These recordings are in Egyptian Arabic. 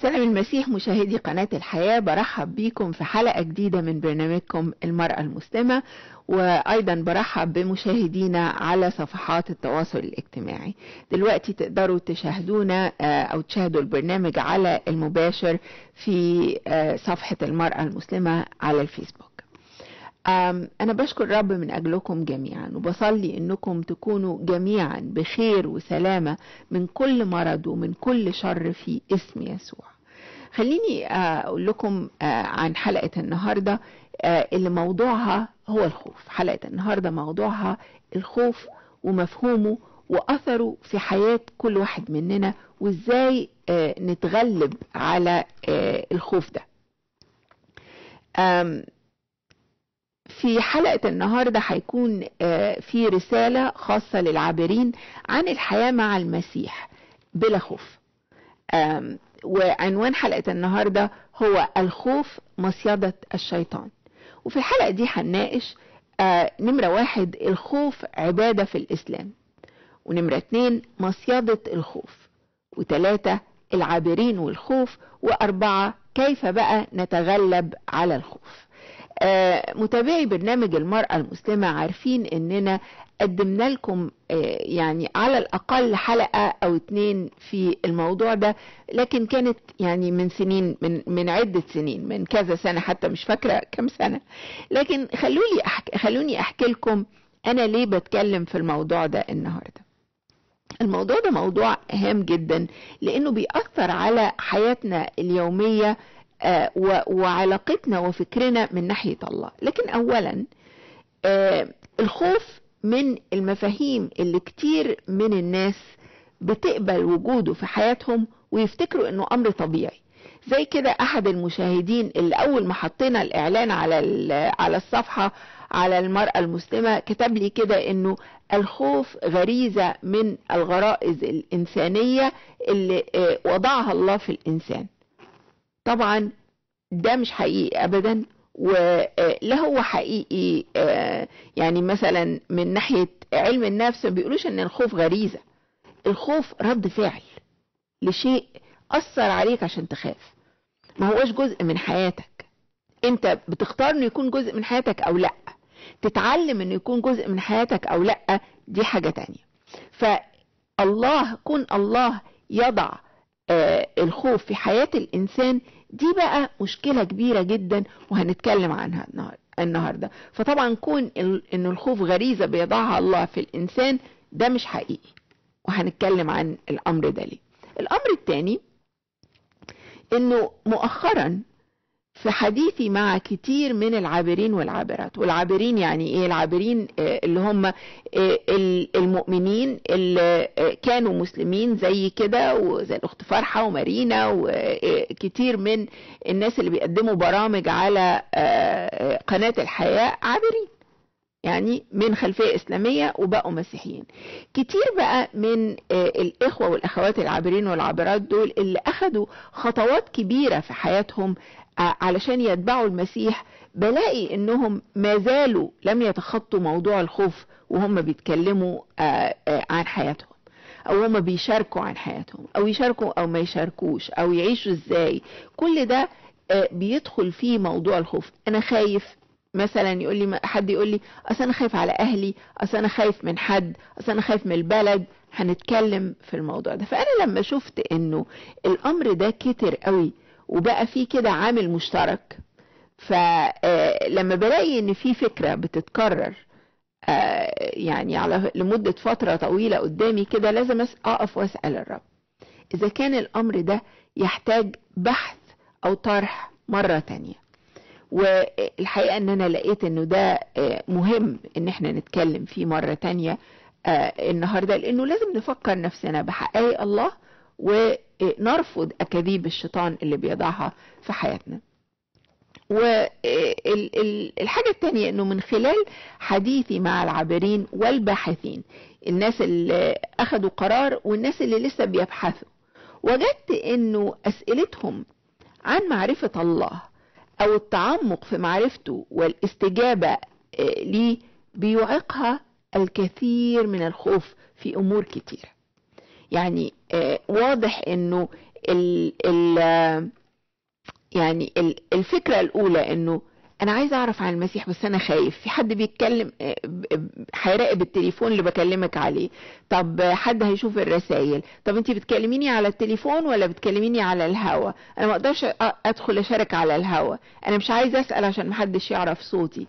سلام المسيح مشاهدي قناة الحياة برحب بيكم في حلقة جديدة من برنامجكم المرأة المسلمة وأيضا برحب بمشاهدينا على صفحات التواصل الاجتماعي دلوقتي تقدروا تشاهدونا أو تشاهدوا البرنامج على المباشر في صفحة المرأة المسلمة على الفيسبوك أنا بشكر رب من أجلكم جميعا وبصلي أنكم تكونوا جميعا بخير وسلامة من كل مرض ومن كل شر في اسم يسوع خليني أقول لكم عن حلقة النهاردة اللي موضوعها هو الخوف حلقة النهاردة موضوعها الخوف ومفهومه وأثره في حياة كل واحد مننا وإزاي نتغلب على الخوف ده في حلقة النهاردة هيكون في رسالة خاصة للعابرين عن الحياة مع المسيح بلا خوف وعنوان حلقة النهاردة هو الخوف مصيدة الشيطان وفي الحلقة دي هنناقش نمرة واحد الخوف عبادة في الإسلام ونمرة اتنين مصيدة الخوف وتلاتة العابرين والخوف وأربعة كيف بقى نتغلب على الخوف متابعي برنامج المرأة المسلمة عارفين اننا قدمنا لكم يعني على الاقل حلقة او اتنين في الموضوع ده لكن كانت يعني من سنين من من عدة سنين من كذا سنة حتى مش فاكرة كم سنة لكن خلوني أحكي خلوني احكي لكم انا ليه بتكلم في الموضوع ده النهارده الموضوع ده موضوع هام جدا لانه بيأثر على حياتنا اليوميه وعلاقتنا وفكرنا من ناحية الله لكن أولا الخوف من المفاهيم اللي كتير من الناس بتقبل وجوده في حياتهم ويفتكروا انه امر طبيعي زي كده احد المشاهدين اللي اول ما حطينا الاعلان على على الصفحه على المراه المسلمه كتب لي كده انه الخوف غريزه من الغرائز الانسانيه اللي وضعها الله في الانسان طبعا ده مش حقيقي ابدا ولا هو حقيقي يعني مثلا من ناحيه علم النفس ما بيقولوش ان الخوف غريزه الخوف رد فعل لشيء اثر عليك عشان تخاف ما هوش جزء من حياتك انت بتختار انه يكون جزء من حياتك او لا تتعلم انه يكون جزء من حياتك او لا دي حاجه تانية فالله كون الله يضع الخوف في حياة الإنسان دي بقى مشكلة كبيرة جدا وهنتكلم عنها النهاردة فطبعا كون إن الخوف غريزة بيضعها الله في الإنسان ده مش حقيقي وهنتكلم عن الأمر ده ليه الأمر الثاني إنه مؤخرا في حديثي مع كتير من العابرين والعابرات والعابرين يعني ايه العابرين اللي هم المؤمنين اللي كانوا مسلمين زي كده وزي الاخت فرحه ومارينا وكتير من الناس اللي بيقدموا برامج على قناه الحياه عابرين يعني من خلفية إسلامية وبقوا مسيحيين كتير بقى من الإخوة والأخوات العابرين والعابرات دول اللي أخدوا خطوات كبيرة في حياتهم علشان يتبعوا المسيح بلاقي انهم ما زالوا لم يتخطوا موضوع الخوف وهم بيتكلموا عن حياتهم او هم بيشاركوا عن حياتهم او يشاركوا او ما يشاركوش او يعيشوا ازاي كل ده بيدخل فيه موضوع الخوف انا خايف مثلا يقول لي حد يقول لي اصل انا خايف على اهلي اصل انا خايف من حد اصل انا خايف من البلد هنتكلم في الموضوع ده فانا لما شفت انه الامر ده كتر قوي وبقى في كده عامل مشترك فلما بلاقي ان في فكره بتتكرر يعني على لمده فتره طويله قدامي كده لازم اقف واسال الرب اذا كان الامر ده يحتاج بحث او طرح مره تانية والحقيقه ان انا لقيت انه ده مهم ان احنا نتكلم فيه مره تانية النهارده لانه لازم نفكر نفسنا بحقائق الله ونرفض أكاذيب الشيطان اللي بيضعها في حياتنا والحاجة التانية انه من خلال حديثي مع العابرين والباحثين الناس اللي اخدوا قرار والناس اللي لسه بيبحثوا وجدت انه اسئلتهم عن معرفة الله او التعمق في معرفته والاستجابة ليه بيعيقها الكثير من الخوف في امور كتيره يعني واضح انه ال ال يعني ال- الفكرة الأولى إنه أنا عايزة أعرف عن المسيح بس أنا خايف في حد بيتكلم آه، ب- ب- هيراقب التليفون اللي بكلمك عليه طب حد هيشوف الرسائل طب أنت بتكلميني على التليفون ولا بتكلميني على الهوا أنا ما أقدرش أ- أدخل أشارك على الهوا أنا مش عايزة أسأل عشان محدش يعرف صوتي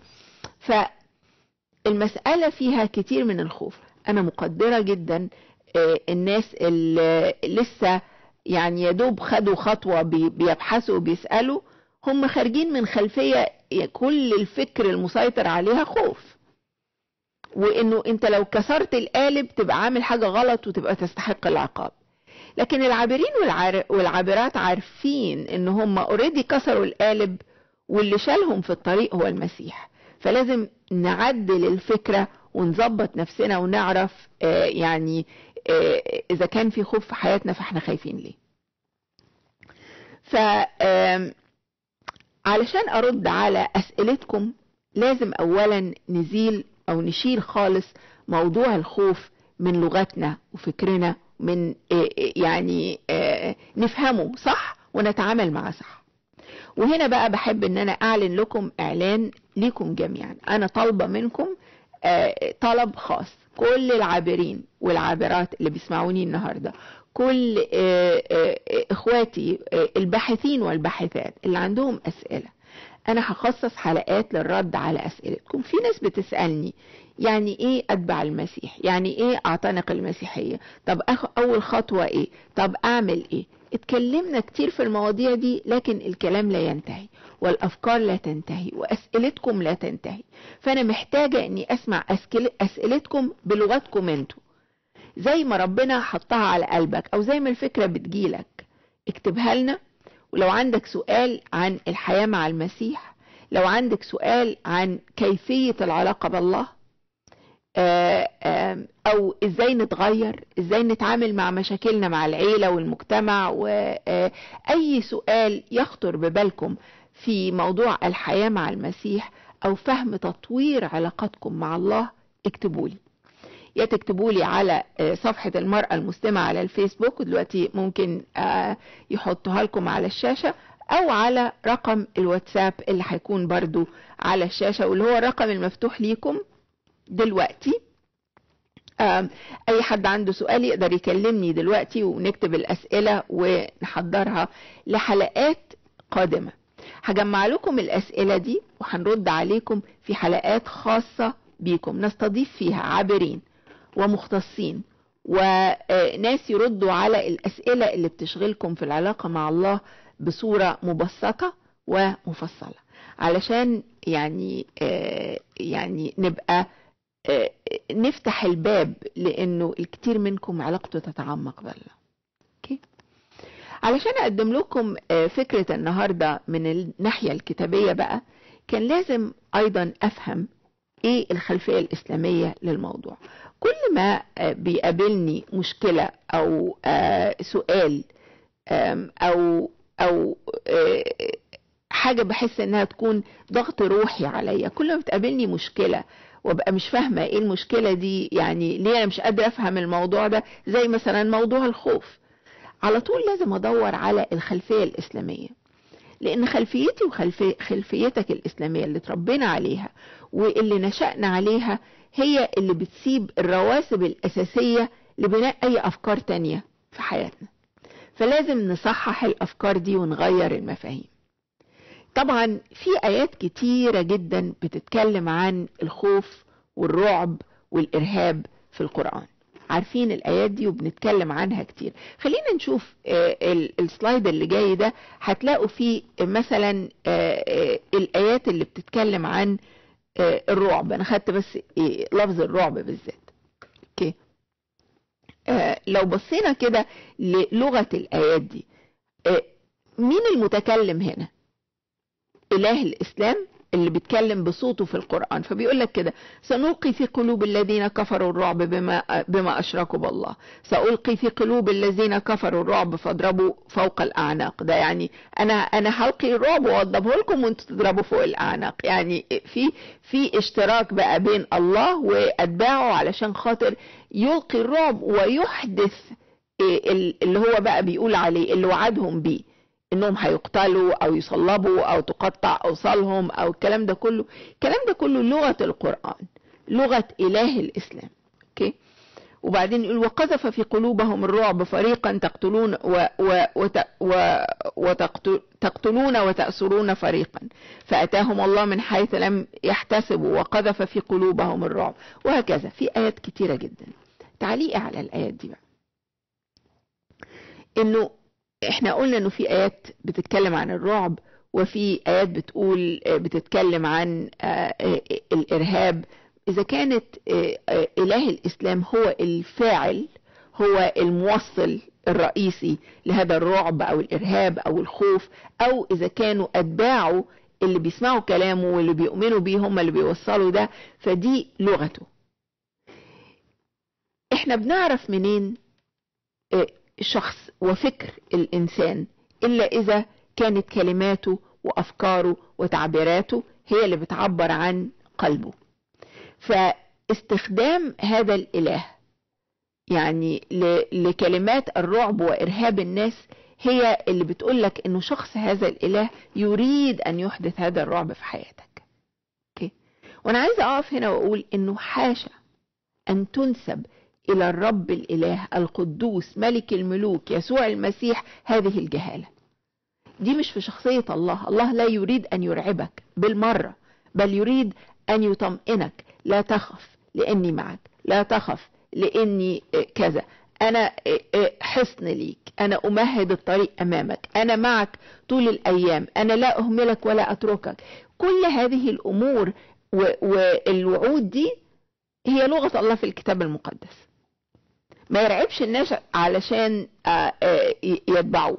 فالمسألة فيها كتير من الخوف أنا مقدرة جدا آه، الناس اللي لسه يعني يا دوب خدوا خطوة بي- بيبحثوا وبيسألوا هم خارجين من خلفية كل الفكر المسيطر عليها خوف وانه انت لو كسرت القالب تبقى عامل حاجة غلط وتبقى تستحق العقاب لكن العابرين والعار- والعابرات عارفين ان هم اوريدي كسروا القالب واللي شالهم في الطريق هو المسيح فلازم نعدل الفكرة ونظبط نفسنا ونعرف آه، يعني آه، اذا كان في خوف في حياتنا فاحنا خايفين ليه ف آم، علشان ارد على اسئلتكم لازم اولا نزيل او نشيل خالص موضوع الخوف من لغتنا وفكرنا من آه، آه، يعني آه، نفهمه صح ونتعامل معاه صح وهنا بقى بحب ان انا اعلن لكم اعلان ليكم جميعا انا طالبه منكم آه، طلب خاص كل العابرين والعابرات اللي بيسمعوني النهارده كل آه، آه، اخواتي آه، الباحثين والباحثات اللي عندهم اسئله انا هخصص حلقات للرد على اسئلتكم في ناس بتسالني يعني ايه اتبع المسيح يعني ايه اعتنق المسيحيه طب أخ اول خطوه ايه طب اعمل ايه اتكلمنا كتير في المواضيع دي لكن الكلام لا ينتهي والافكار لا تنتهي واسئلتكم لا تنتهي فانا محتاجه اني اسمع أسكل- اسئلتكم بلغتكم انتوا زي ما ربنا حطها على قلبك او زي ما الفكره بتجيلك اكتبها لنا ولو عندك سؤال عن الحياه مع المسيح لو عندك سؤال عن كيفيه العلاقه بالله آه، آم، او ازاي نتغير ازاي نتعامل مع مشاكلنا مع العيله والمجتمع واي سؤال يخطر ببالكم في موضوع الحياه مع المسيح او فهم تطوير علاقتكم مع الله اكتبوا لي يا تكتبوا لي على آه، صفحة المرأة المسلمة على الفيسبوك ودلوقتي ممكن آه، يحطوها لكم على الشاشة أو على رقم الواتساب اللي هيكون برضو على الشاشة واللي هو الرقم المفتوح ليكم دلوقتي آم، أي حد عنده سؤال يقدر يكلمني دلوقتي ونكتب الأسئلة ونحضرها لحلقات قادمة هجمع لكم الأسئلة دي وهنرد عليكم في حلقات خاصة بيكم نستضيف فيها عابرين ومختصين وناس يردوا على الأسئلة اللي بتشغلكم في العلاقة مع الله بصورة مبسطة ومفصلة علشان يعني آه، يعني نبقى آه، نفتح الباب لانه الكثير منكم علاقته تتعمق بالله اوكي علشان اقدم لكم آه، فكرة النهاردة من الناحية الكتابية بقى كان لازم ايضا افهم ايه الخلفية الاسلامية للموضوع كل ما آه، بيقابلني مشكلة او آه، سؤال آم، او او آه، حاجة بحس انها تكون ضغط روحي عليا كل ما بتقابلني مشكلة وابقى مش فاهمة ايه المشكلة دي يعني ليه انا مش قادرة افهم الموضوع ده زي مثلا موضوع الخوف على طول لازم ادور على الخلفية الاسلامية لان خلفيتي وخلفيتك الاسلامية اللي اتربينا عليها واللي نشأنا عليها هي اللي بتسيب الرواسب الاساسية لبناء اي افكار تانية في حياتنا فلازم نصحح الافكار دي ونغير المفاهيم طبعا في ايات كتيرة جدا بتتكلم عن الخوف والرعب والارهاب في القرآن عارفين الايات دي وبنتكلم عنها كتير خلينا نشوف آه، ال- السلايد اللي جاي ده هتلاقوا فيه مثلا آه، آه، الايات اللي بتتكلم عن آه، الرعب انا خدت بس آه، لفظ الرعب بالذات اوكي آه، لو بصينا كده للغة الايات دي آه، مين المتكلم هنا إله الإسلام اللي بيتكلم بصوته في القرآن فبيقول لك كده سنلقي في قلوب الذين كفروا الرعب بما بما أشركوا بالله سألقي في قلوب الذين كفروا الرعب فاضربوا فوق الأعناق ده يعني أنا أنا هلقي الرعب وأضربه لكم وأنتوا تضربوا فوق الأعناق يعني في في اشتراك بقى بين الله وأتباعه علشان خاطر يلقي الرعب ويحدث اللي هو بقى بيقول عليه اللي وعدهم بيه انهم هيقتلوا او يصلبوا او تقطع اوصالهم او الكلام ده كله الكلام ده كله لغه القران لغه اله الاسلام اوكي وبعدين يقول وقذف في قلوبهم الرعب فريقا تقتلون و و وت و وتقتلون وتأسرون فريقا فأتاهم الله من حيث لم يحتسبوا وقذف في قلوبهم الرعب وهكذا في آيات كتيرة جدا تعليقي على الآيات دي بقى إنه إحنا قلنا إنه في آيات بتتكلم عن الرعب وفي آيات بتقول بتتكلم عن الإرهاب إذا كانت إله الإسلام هو الفاعل هو الموصل الرئيسي لهذا الرعب أو الإرهاب أو الخوف أو إذا كانوا أتباعه اللي بيسمعوا كلامه واللي بيؤمنوا بيه هم اللي بيوصلوا ده فدي لغته احنا بنعرف منين شخص وفكر الإنسان إلا إذا كانت كلماته وأفكاره وتعبيراته هي اللي بتعبر عن قلبه فاستخدام هذا الإله يعني لكلمات الرعب وإرهاب الناس هي اللي بتقولك إنه شخص هذا الإله يريد أن يحدث هذا الرعب في حياتك أوكي وأنا عايزة أقف هنا وأقول إنه حاشا أن تنسب إلى الرب الإله القدوس ملك الملوك يسوع المسيح هذه الجهالة دي مش في شخصية الله الله لا يريد أن يرعبك بالمرة بل يريد أن يطمئنك لا تخف لأني معك لا تخف لأني كذا أنا حصن ليك أنا أمهد الطريق أمامك أنا معك طول الأيام أنا لا أهملك ولا أتركك كل هذه الأمور والوعود دي هي لغة الله في الكتاب المقدس ما يرعبش الناس علشان يتبعوه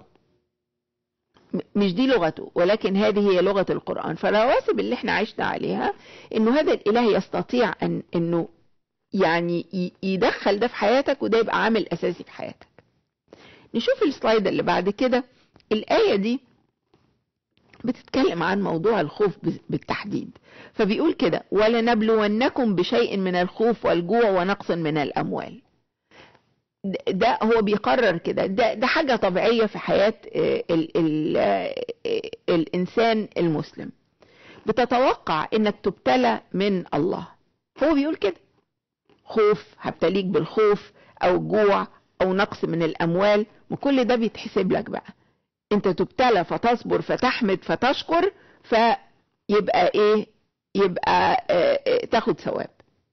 مش دي لغته ولكن هذه هي لغة القرآن فالرواسب اللي احنا عشنا عليها انه هذا الاله يستطيع ان انه يعني يدخل ده في حياتك وده يبقى عامل اساسي في حياتك نشوف السلايد اللي بعد كده الآية دي بتتكلم عن موضوع الخوف بالتحديد فبيقول كده ولنبلونكم بشيء من الخوف والجوع ونقص من الأموال ده هو بيقرر كده ده, ده حاجة طبيعية في حياة ال ال الإنسان المسلم بتتوقع إنك تبتلى من الله هو بيقول كده خوف هبتليك بالخوف أو جوع أو نقص من الأموال وكل ده بيتحسب لك بقى أنت تبتلى فتصبر فتحمد فتشكر فيبقى إيه يبقى اه تاخد ثواب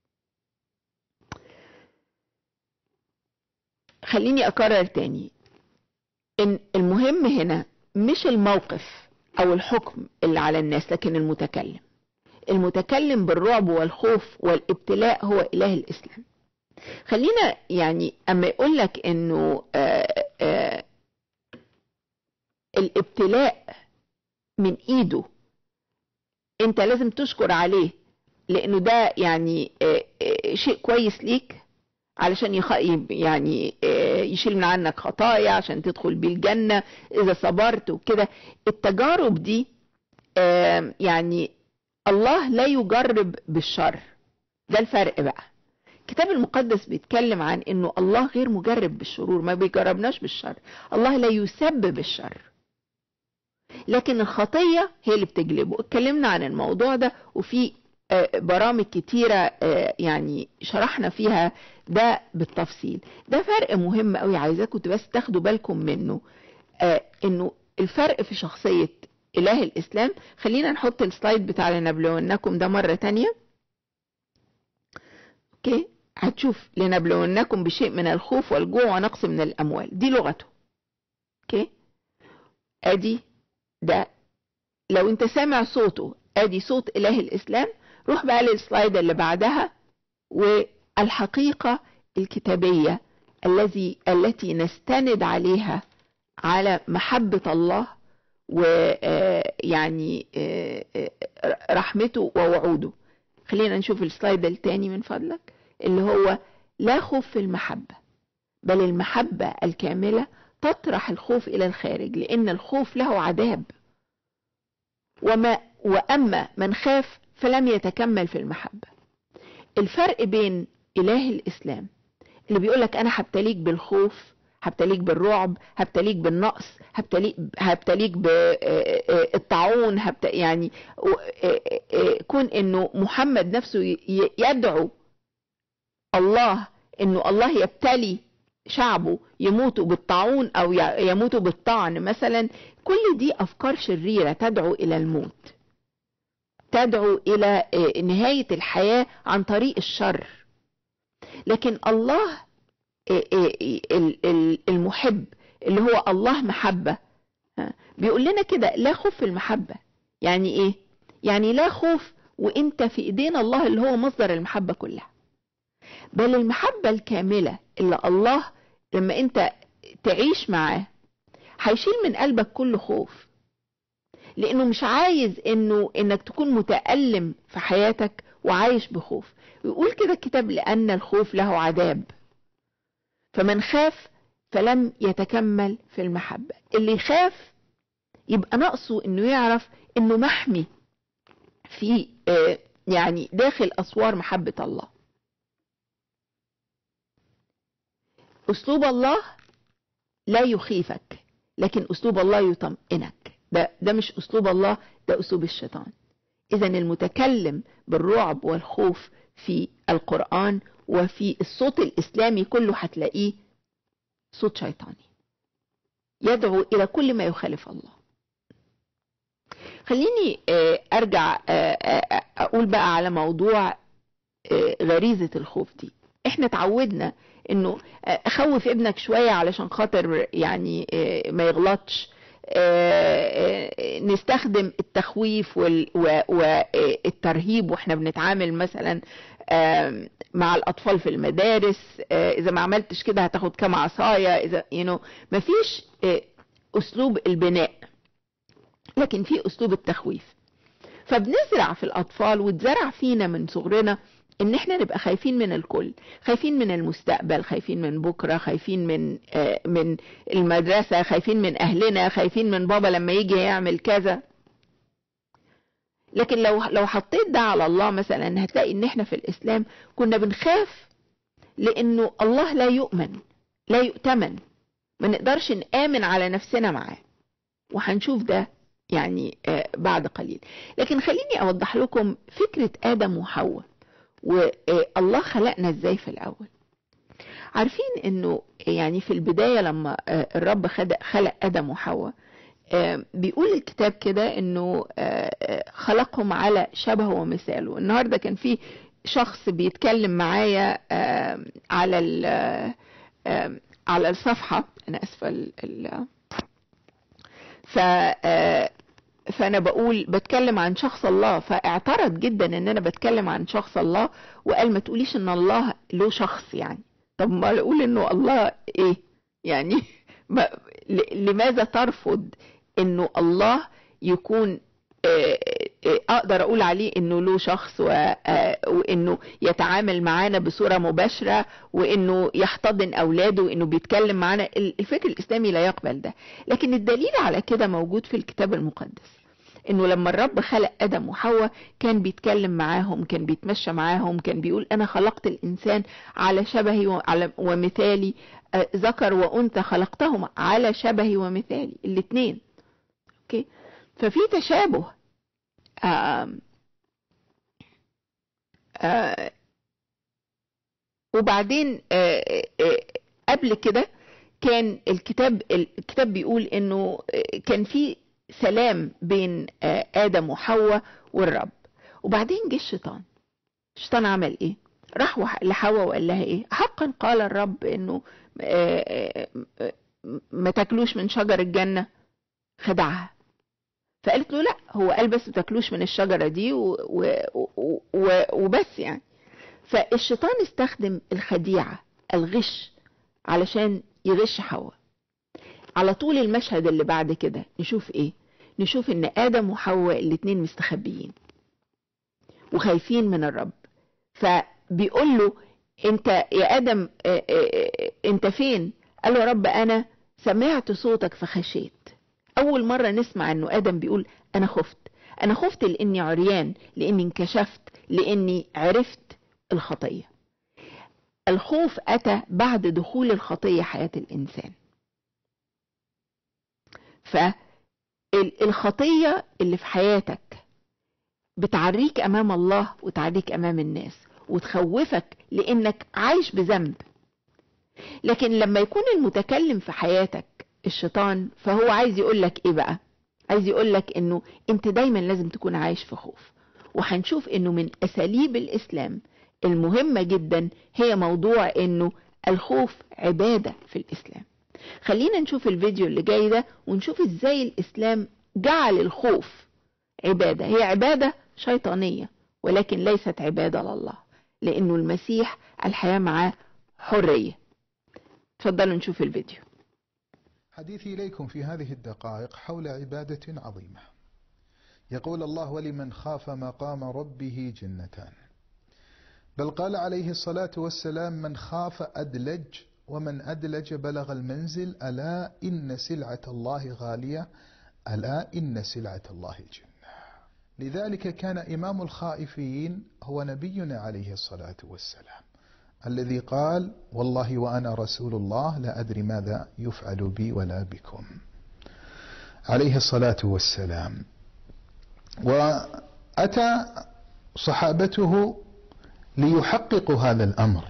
خليني أكرر تاني إن المهم هنا مش الموقف أو الحكم اللي على الناس لكن المتكلم المتكلم بالرعب والخوف والابتلاء هو إله الإسلام خلينا يعني أما يقول لك إنه آآ آآ الابتلاء من إيده أنت لازم تشكر عليه لأنه ده يعني شيء كويس ليك علشان يخ... يعني يشيل من عنك خطايا عشان تدخل بيه الجنة إذا صبرت وكده التجارب دي يعني الله لا يجرب بالشر ده الفرق بقى الكتاب المقدس بيتكلم عن انه الله غير مجرب بالشرور ما بيجربناش بالشر الله لا يسبب الشر لكن الخطية هي اللي بتجلبه اتكلمنا عن الموضوع ده وفي برامج كتيرة يعني شرحنا فيها ده بالتفصيل ده فرق مهم قوي عايزاكم بس تاخدوا بالكم منه انه الفرق في شخصية اله الاسلام خلينا نحط السلايد بتاع لنبلونكم ده مرة تانية اوكي هتشوف لنبلونكم بشيء من الخوف والجوع ونقص من الاموال دي لغته اوكي ادي ده لو انت سامع صوته ادي صوت اله الاسلام روح بقى للسلايد اللي بعدها والحقيقة الكتابية الذي التي نستند عليها على محبة الله ويعني رحمته ووعوده خلينا نشوف السلايد التاني من فضلك اللي هو لا خوف في المحبة بل المحبة الكاملة تطرح الخوف إلى الخارج لأن الخوف له عذاب وما وأما من خاف فلم يتكمل في المحبة الفرق بين إله الإسلام اللي بيقولك أنا هبتليك بالخوف هبتليك بالرعب هبتليك بالنقص هبتليك هبتليك بالطاعون هبت يعني كون انه محمد نفسه يدعو الله انه الله يبتلي شعبه يموتوا بالطاعون او يموتوا بالطعن مثلا كل دي افكار شريره تدعو الى الموت تدعو الى نهايه الحياه عن طريق الشر لكن الله المحب اللي هو الله محبه بيقول لنا كده لا خوف في المحبه يعني ايه يعني لا خوف وانت في ايدين الله اللي هو مصدر المحبه كلها بل المحبة الكاملة اللي الله لما انت تعيش معاه هيشيل من قلبك كل خوف لانه مش عايز انه انك تكون متألم في حياتك وعايش بخوف ويقول كده الكتاب لان الخوف له عذاب فمن خاف فلم يتكمل في المحبة اللي يخاف يبقى ناقصه انه يعرف انه محمي في يعني داخل اسوار محبة الله اسلوب الله لا يخيفك لكن اسلوب الله يطمئنك ده ده مش اسلوب الله ده اسلوب الشيطان اذا المتكلم بالرعب والخوف في القران وفي الصوت الاسلامي كله هتلاقيه صوت شيطاني يدعو الى كل ما يخالف الله خليني ارجع اقول بقى على موضوع غريزه الخوف دي احنا اتعودنا انه خوف ابنك شوية علشان خاطر يعني ما يغلطش نستخدم التخويف والترهيب واحنا بنتعامل مثلا مع الاطفال في المدارس اذا ما عملتش كده هتاخد كام عصاية اذا يو you know مفيش اسلوب البناء لكن في اسلوب التخويف فبنزرع في الاطفال واتزرع فينا من صغرنا ان احنا نبقى خايفين من الكل خايفين من المستقبل خايفين من بكره خايفين من آه من المدرسه خايفين من اهلنا خايفين من بابا لما يجي يعمل كذا لكن لو لو حطيت ده على الله مثلا هتلاقي ان احنا في الاسلام كنا بنخاف لانه الله لا يؤمن لا يؤتمن ما نقدرش نآمن على نفسنا معاه وهنشوف ده يعني آه بعد قليل لكن خليني اوضح لكم فكره ادم وحواء والله خلقنا ازاي في الاول عارفين انه يعني في البداية لما الرب خلق ادم وحواء بيقول الكتاب كده انه خلقهم على شبهه ومثاله النهارده كان في شخص بيتكلم معايا على على الصفحة انا اسفة ال ف فانا بقول بتكلم عن شخص الله فاعترض جدا ان انا بتكلم عن شخص الله وقال ما تقوليش ان الله له شخص يعني طب ما اقول انه الله ايه يعني ما لماذا ترفض انه الله يكون اقدر اقول عليه انه له شخص وانه يتعامل معانا بصوره مباشره وانه يحتضن اولاده وانه بيتكلم معانا الفكر الاسلامي لا يقبل ده لكن الدليل على كده موجود في الكتاب المقدس انه لما الرب خلق ادم وحواء كان بيتكلم معاهم كان بيتمشى معاهم كان بيقول انا خلقت الانسان على شبهي وعلى ومثالي ذكر وانثى خلقتهم على شبهي ومثالي الاثنين اوكي ففي تشابه آآ آآ وبعدين آآ قبل كده كان الكتاب الكتاب بيقول انه كان في سلام بين ادم وحواء والرب وبعدين جه الشيطان الشيطان عمل ايه راح لحواء وقال لها ايه حقا قال الرب انه ما تاكلوش من شجر الجنه خدعها فقالت له لا هو قال بس ما تاكلوش من الشجره دي و... و... و... وبس يعني فالشيطان استخدم الخديعه الغش علشان يغش حواء على طول المشهد اللي بعد كده نشوف ايه نشوف ان ادم وحواء الاتنين مستخبيين وخايفين من الرب فبيقول له انت يا ادم اه اه انت فين قال له يا رب انا سمعت صوتك فخشيت اول مرة نسمع انه ادم بيقول انا خفت انا خفت لاني عريان لاني انكشفت لاني عرفت الخطية الخوف أتى بعد دخول الخطية حياة الإنسان فالخطية اللي في حياتك بتعريك أمام الله وتعريك أمام الناس وتخوفك لأنك عايش بذنب لكن لما يكون المتكلم في حياتك الشيطان فهو عايز يقولك ايه بقى عايز يقولك انه انت دايما لازم تكون عايش في خوف وهنشوف انه من اساليب الاسلام المهمة جدا هي موضوع انه الخوف عبادة في الاسلام خلينا نشوف الفيديو اللي جاي ده ونشوف ازاي الاسلام جعل الخوف عبادة هي عبادة شيطانية ولكن ليست عبادة لله لانه المسيح الحياة معاه حرية تفضلوا نشوف الفيديو حديثي إليكم في هذه الدقائق حول عبادة عظيمة يقول الله ولمن خاف مقام ربه جنتان بل قال عليه الصلاة والسلام من خاف أدلج ومن أدلج بلغ المنزل ألا إن سلعة الله غالية ألا إن سلعة الله الجنة لذلك كان إمام الخائفين هو نبينا عليه الصلاة والسلام الذي قال والله وأنا رسول الله لا أدري ماذا يفعل بي ولا بكم عليه الصلاة والسلام وأتى صحابته ليحققوا هذا الأمر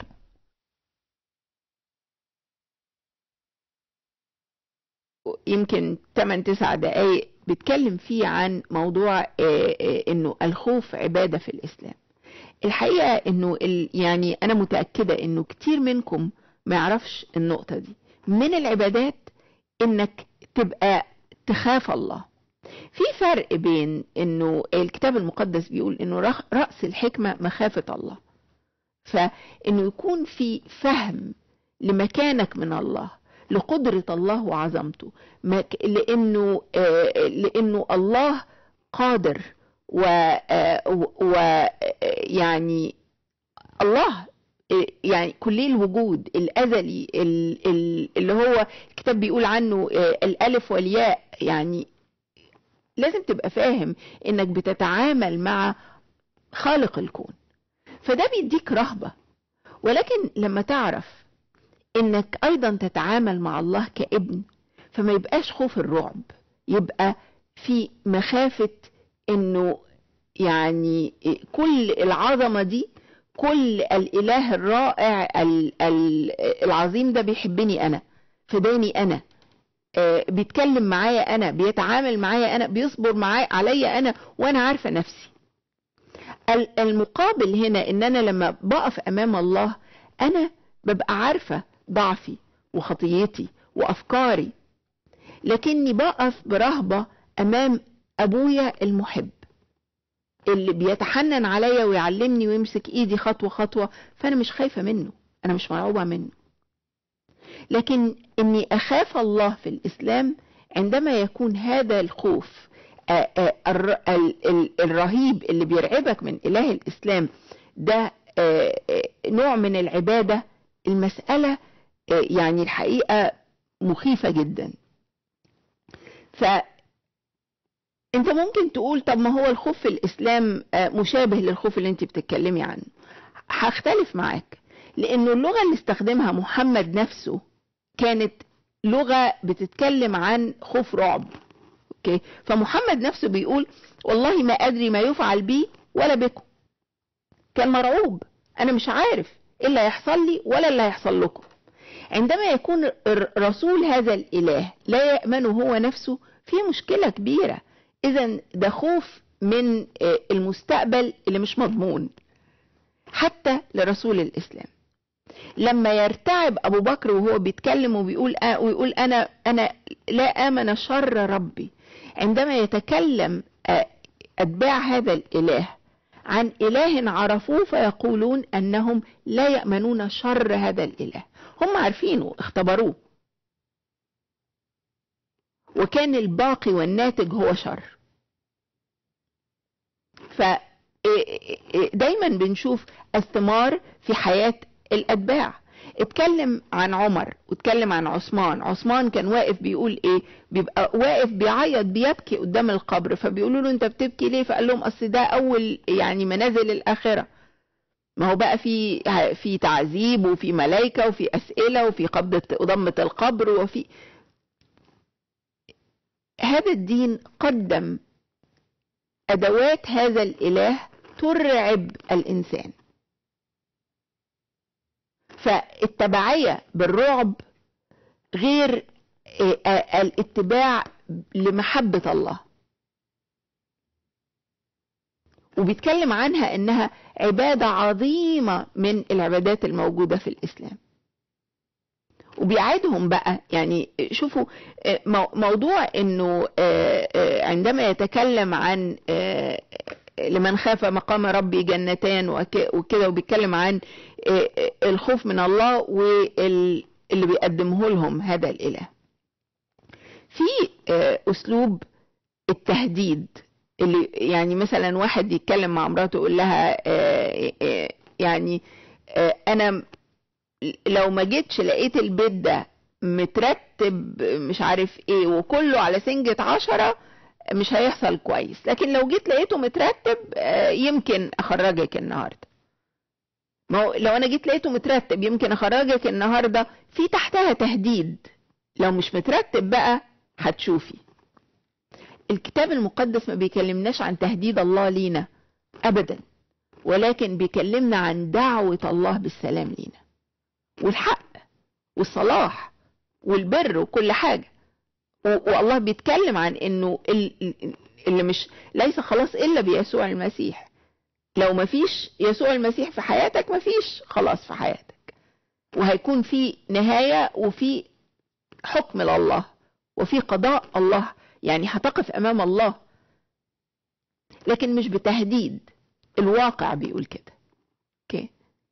يمكن 8 9 دقايق بيتكلم فيه عن موضوع انه الخوف عبادة في الاسلام الحقيقة انه يعني انا متأكدة انه كتير منكم ما يعرفش النقطة دي من العبادات انك تبقى تخاف الله في فرق بين انه الكتاب المقدس بيقول انه رأس الحكمة مخافة الله فانه يكون في فهم لمكانك من الله لقدرة الله وعظمته لانه لانه الله قادر و, و يعني الله يعني كلي الوجود الازلي اللي هو الكتاب بيقول عنه الالف والياء يعني لازم تبقى فاهم انك بتتعامل مع خالق الكون فده بيديك رهبة ولكن لما تعرف انك ايضا تتعامل مع الله كابن فما يبقاش خوف الرعب يبقى في مخافة انه يعني كل العظمة دي كل الاله الرائع العظيم ده بيحبني انا فداني انا بيتكلم معايا انا بيتعامل معايا انا بيصبر معايا عليا انا وانا عارفة نفسي المقابل هنا ان انا لما بقف امام الله انا ببقى عارفة ضعفي وخطيتي وافكاري لكني بقف برهبة امام ابويا المحب اللي بيتحنن عليا ويعلمني ويمسك ايدي خطوة خطوة فانا مش خايفة منه انا مش مرعوبة منه لكن اني اخاف الله في الاسلام عندما يكون هذا الخوف الرهيب اللي بيرعبك من اله الاسلام ده نوع من العبادة المسألة يعني الحقيقة مخيفة جدا ف انت ممكن تقول طب ما هو الخوف في الاسلام مشابه للخوف اللي انت بتتكلمي عنه هختلف معاك لانه اللغة اللي استخدمها محمد نفسه كانت لغة بتتكلم عن خوف رعب اوكي فمحمد نفسه بيقول والله ما ادري ما يفعل بي ولا بكم كان مرعوب انا مش عارف ايه اللي هيحصل لي ولا اللي هيحصل لكم عندما يكون رسول هذا الاله لا يأمنه هو نفسه في مشكلة كبيرة اذا ده خوف من المستقبل اللي مش مضمون حتى لرسول الاسلام لما يرتعب ابو بكر وهو بيتكلم وبيقول آه ويقول انا انا لا امن شر ربي عندما يتكلم اتباع هذا الاله عن اله عرفوه فيقولون انهم لا يامنون شر هذا الاله هم عارفينه اختبروه وكان الباقي والناتج هو شر ف دايما بنشوف الثمار في حياة الأتباع اتكلم عن عمر واتكلم عن عثمان عثمان كان واقف بيقول ايه بيبقى واقف بيعيط بيبكي قدام القبر فبيقولوا له انت بتبكي ليه فقال لهم اصل ده اول يعني منازل الاخره ما هو بقى في في تعذيب وفي ملائكة وفي أسئلة وفي قبضة وضمة القبر وفي هذا الدين قدم أدوات هذا الإله ترعب الإنسان فالتبعية بالرعب غير الاتباع لمحبة الله وبيتكلم عنها انها عبادة عظيمة من العبادات الموجودة في الاسلام وبيعادهم بقى يعني شوفوا موضوع انه عندما يتكلم عن لمن خاف مقام ربي جنتان وكده وبيتكلم عن الخوف من الله واللي بيقدمه لهم هذا الاله في اسلوب التهديد اللي يعني مثلا واحد يتكلم مع مراته يقول لها يعني انا لو ما جيتش لقيت البيت ده مترتب مش عارف ايه وكله على سنجة عشرة مش هيحصل كويس لكن لو جيت لقيته مترتب يمكن اخرجك النهارده ما هو لو انا جيت لقيته مترتب يمكن اخرجك النهارده في تحتها تهديد لو مش مترتب بقى هتشوفي الكتاب المقدس ما بيكلمناش عن تهديد الله لينا ابدا ولكن بيكلمنا عن دعوة الله بالسلام لينا والحق والصلاح والبر وكل حاجة والله بيتكلم عن انه اللي مش ليس خلاص الا بيسوع المسيح لو ما فيش يسوع المسيح في حياتك ما فيش خلاص في حياتك وهيكون في نهاية وفي حكم لله وفي قضاء الله يعني هتقف امام الله لكن مش بتهديد الواقع بيقول كده اوكي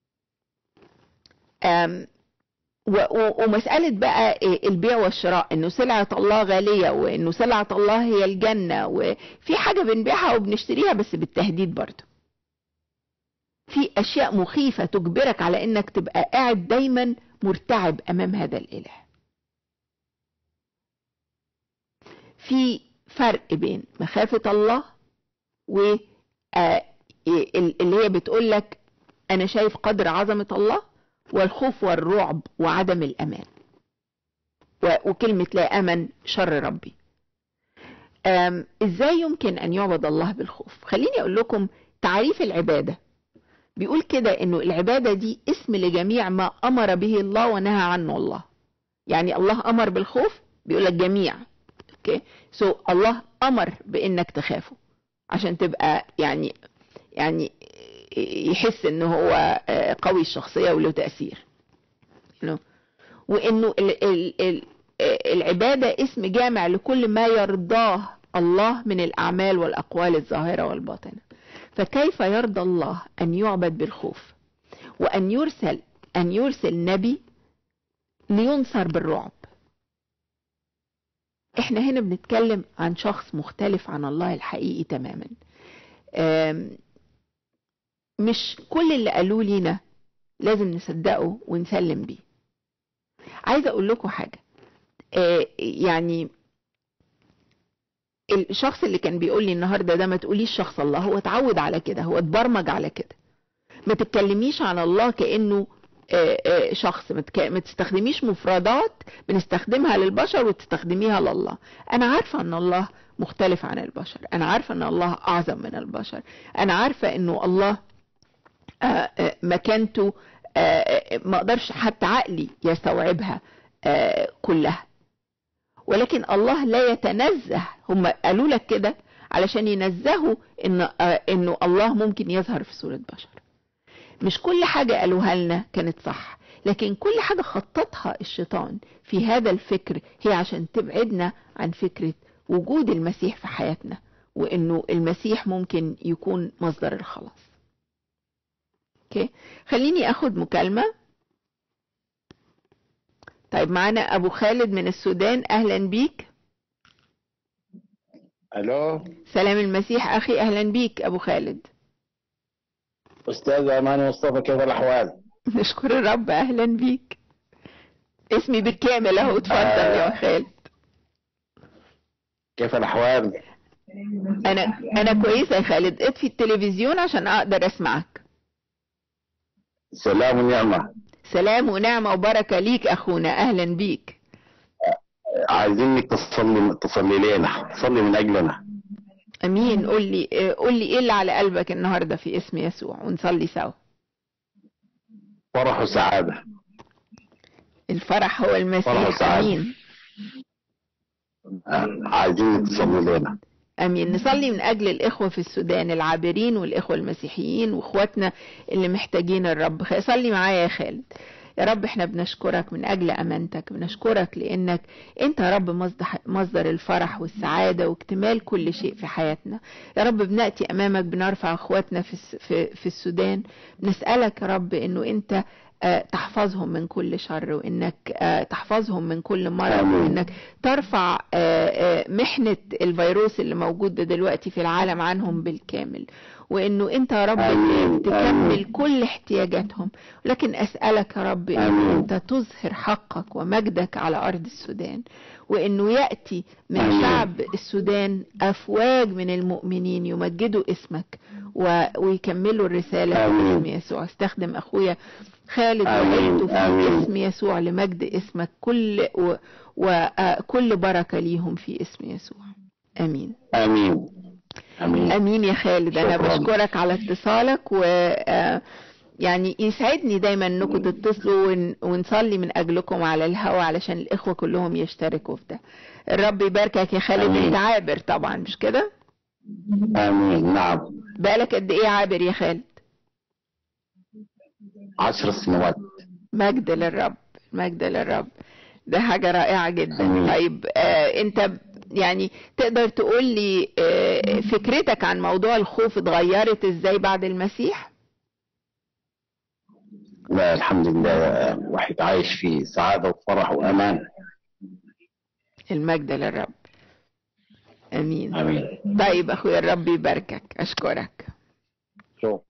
أم ومسألة بقى البيع والشراء انه سلعة الله غالية وانه سلعة الله هي الجنة وفي حاجة بنبيعها وبنشتريها بس بالتهديد برضه في اشياء مخيفة تجبرك على انك تبقى قاعد دايما مرتعب امام هذا الاله في فرق بين مخافة الله و اللي هي بتقول لك انا شايف قدر عظمة الله والخوف والرعب وعدم الامان وكلمة لا امن شر ربي ازاي يمكن ان يعبد الله بالخوف خليني اقول لكم تعريف العبادة بيقول كده انه العبادة دي اسم لجميع ما امر به الله ونهى عنه الله يعني الله امر بالخوف بيقول لك جميع اوكي سو so, الله امر بانك تخافه عشان تبقى يعني يعني يحس ان هو قوي الشخصيه وله تاثير وانه ال ال ال العباده اسم جامع لكل ما يرضاه الله من الاعمال والاقوال الظاهره والباطنه فكيف يرضى الله ان يعبد بالخوف وان يرسل ان يرسل نبي لينصر بالرعب احنا هنا بنتكلم عن شخص مختلف عن الله الحقيقي تماما مش كل اللي قالوه لينا لازم نصدقه ونسلم بيه عايزه اقول لكم حاجه يعني الشخص اللي كان بيقول لي النهارده ده ما تقوليش شخص الله هو اتعود على كده هو اتبرمج على كده ما تتكلميش عن الله كانه شخص ما تستخدميش مفردات بنستخدمها للبشر وتستخدميها لله انا عارفة ان الله مختلف عن البشر انا عارفة ان الله اعظم من البشر انا عارفة انه الله مكانته ما اقدرش حتى عقلي يستوعبها كلها ولكن الله لا يتنزه هم قالوا لك كده علشان ينزهوا ان انه الله ممكن يظهر في صورة بشر مش كل حاجة قالوها لنا كانت صح لكن كل حاجة خططها الشيطان في هذا الفكر هي عشان تبعدنا عن فكرة وجود المسيح في حياتنا وانه المسيح ممكن يكون مصدر الخلاص اوكي خليني اخد مكالمة طيب معانا ابو خالد من السودان اهلا بيك الو سلام المسيح اخي اهلا بيك ابو خالد استاذ اماني مصطفى كيف الاحوال نشكر الرب اهلا بيك اسمي بالكامل اهو اتفضل يا خالد كيف الاحوال انا انا كويسه يا خالد اطفي التلفزيون عشان اقدر اسمعك سلام ونعمة سلام ونعمة وبركة ليك أخونا أهلا بيك عايزينك تصلي تصلي لنا تصلي من أجلنا أمين قول لي آه، قول لي إيه اللي على قلبك النهاردة في اسم يسوع ونصلي سوا فرح وسعادة الفرح هو فرح المسيح وسعادة. أمين عايزينك تصلي لنا امين نصلي من اجل الاخوه في السودان العابرين والاخوه المسيحيين واخواتنا اللي محتاجين الرب خ- صلي معايا يا خالد يا رب احنا بنشكرك من اجل امانتك بنشكرك لانك انت يا رب مصدر مصدر الفرح والسعاده واكتمال كل شيء في حياتنا يا رب بناتي امامك بنرفع اخواتنا في الس- في, في السودان بنسالك يا رب انه انت آه، تحفظهم من كل شر وانك آه، تحفظهم من كل مرض آمين. وانك ترفع آه، آه، محنة الفيروس اللي موجود ده دلوقتي في العالم عنهم بالكامل وانه انت يا رب اللي آمين. تكمل آمين. كل احتياجاتهم لكن اسألك يا رب انه آمين. انت تظهر حقك ومجدك على ارض السودان وانه يأتي من آمين. شعب السودان افواج من المؤمنين يمجدوا اسمك و... ويكملوا الرسالة آمين. باسم يسوع استخدم اخويا خالد آمين. وعيلته في آمين. اسم يسوع لمجد اسمك كل و... وكل بركة ليهم في اسم يسوع امين آمين آمين امين يا خالد انا شكراً. بشكرك على اتصالك و آه، يعني يسعدني دايما انكم تتصلوا ون- ونصلي من اجلكم على الهوا علشان الاخوه كلهم يشتركوا في ده الرب يباركك يا خالد آمين. انت عابر طبعا مش كده آمين نعم بقالك قد ايه عابر يا خالد عشر سنوات مجد للرب مجد للرب ده حاجة رائعة جدا آمين. طيب آه انت ب- يعني تقدر تقول لي آه فكرتك عن موضوع الخوف اتغيرت ازاي بعد المسيح لا الحمد لله الواحد عايش في سعادة وفرح وأمان المجد للرب امين آمين طيب اخويا الرب يباركك اشكرك شوف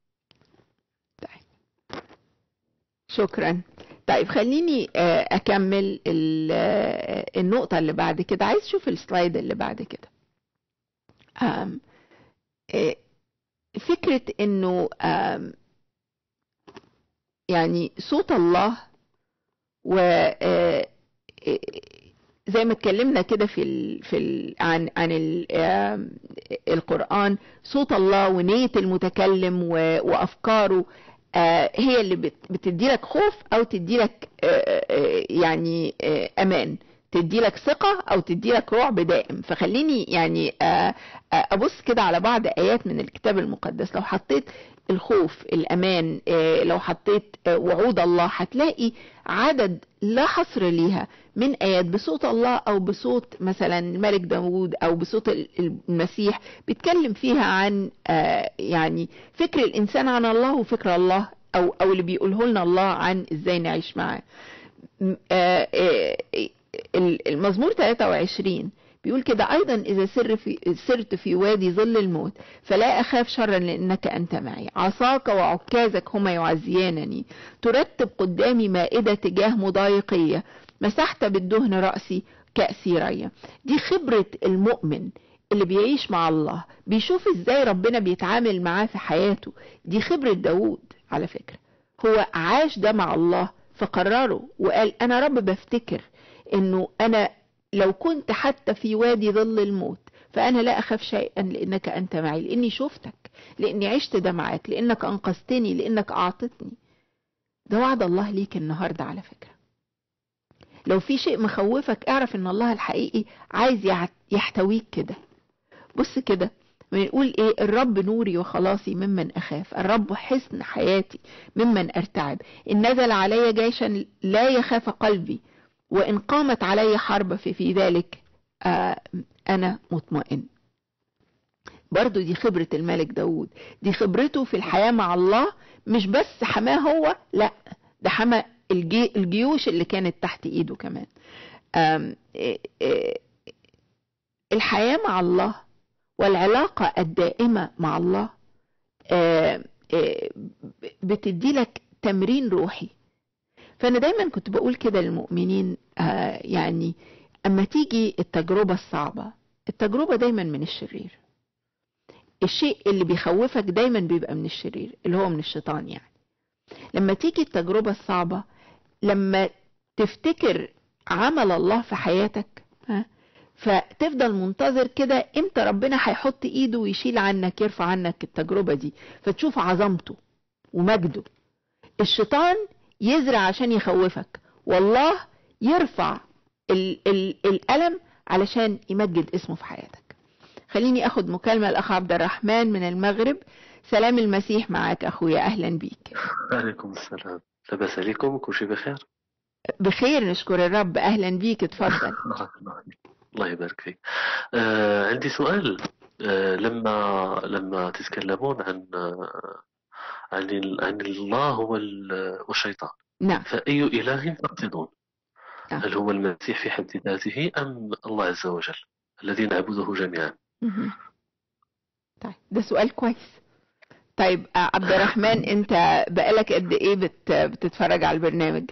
طيب شكرا طيب خليني آه، اكمل ال- آه، النقطة اللي بعد كده عايز اشوف السلايد اللي بعد كده آم، آه، فكرة انه آم، يعني صوت الله و آه، آه، زي ما اتكلمنا كده في ال في ال عن عن ال آم، القرآن صوت الله ونية المتكلم و- وأفكاره آه، هي اللي بت- بتديلك خوف أو تديلك آه، آه، يعني آه، أمان تديلك ثقة أو تديلك رعب دائم فخليني يعني آه، آه، أبص كده على بعض آيات من الكتاب المقدس لو حطيت الخوف الأمان آه، لو حطيت آه، وعود الله هتلاقي عدد لا حصر ليها من آيات بصوت الله أو بصوت مثلا الملك داوود أو بصوت ال- المسيح بيتكلم فيها عن آه، يعني فكر الإنسان عن الله وفكر الله أو أو اللي بيقوله لنا الله عن إزاي نعيش معاه م- آه، آه، ال- المزمور 23 بيقول كده أيضا إذا سر في سرت في وادي ظل الموت فلا أخاف شرا لأنك أنت معي عصاك وعكازك هما يعزيانني ترتب قدامي مائدة تجاه مضايقية مسحت بالدهن رأسي كأسي ريا دي خبرة المؤمن اللي بيعيش مع الله بيشوف ازاي ربنا بيتعامل معاه في حياته دي خبرة داود على فكرة هو عاش ده مع الله فقرره وقال انا رب بفتكر انه انا لو كنت حتى في وادي ظل الموت فانا لا اخاف شيئا لانك انت معي لاني شفتك لاني عشت ده معاك لانك انقذتني لانك اعطتني ده وعد الله ليك النهارده على فكره لو في شيء مخوفك اعرف ان الله الحقيقي عايز يع- يحتويك كده بص كده بنقول ايه الرب نوري وخلاصي ممن اخاف الرب حصن حياتي ممن ارتعب ان نزل علي جيشا لا يخاف قلبي وان قامت علي حرب في, في ذلك آه انا مطمئن برضو دي خبرة الملك داود دي خبرته في الحياة مع الله مش بس حماه هو لا ده حمى الجي الجيوش اللي كانت تحت ايده كمان آم، إيه، إيه، الحياة مع الله والعلاقة الدائمة مع الله آم، إيه، بتدي لك تمرين روحي فأنا دايما كنت بقول كده للمؤمنين آه، يعني أما تيجي التجربة الصعبة التجربة دايما من الشرير الشيء اللي بيخوفك دايما بيبقى من الشرير اللي هو من الشيطان يعني لما تيجي التجربة الصعبة لما تفتكر عمل الله في حياتك ها فتفضل منتظر كده امتى ربنا هيحط ايده ويشيل عنك يرفع عنك التجربة دي فتشوف عظمته ومجده الشيطان يزرع عشان يخوفك والله يرفع ال ال الألم علشان يمجد اسمه في حياتك خليني اخد مكالمة الاخ عبد الرحمن من المغرب سلام المسيح معاك اخويا اهلا بيك عليكم السلام لاباس عليكم كل شيء بخير بخير نشكر الرب اهلا بيك اتفضل الله يبارك فيك آه عندي سؤال آه لما لما تتكلمون عن آه عن ال- عن الله وال- والشيطان نعم فأي إله تقصدون نعم. هل هو المسيح في حد ذاته أم الله عز وجل الذي نعبده جميعا مهم. طيب ده سؤال كويس طيب آه، عبد الرحمن انت بقالك قد ايه بت بتتفرج على البرنامج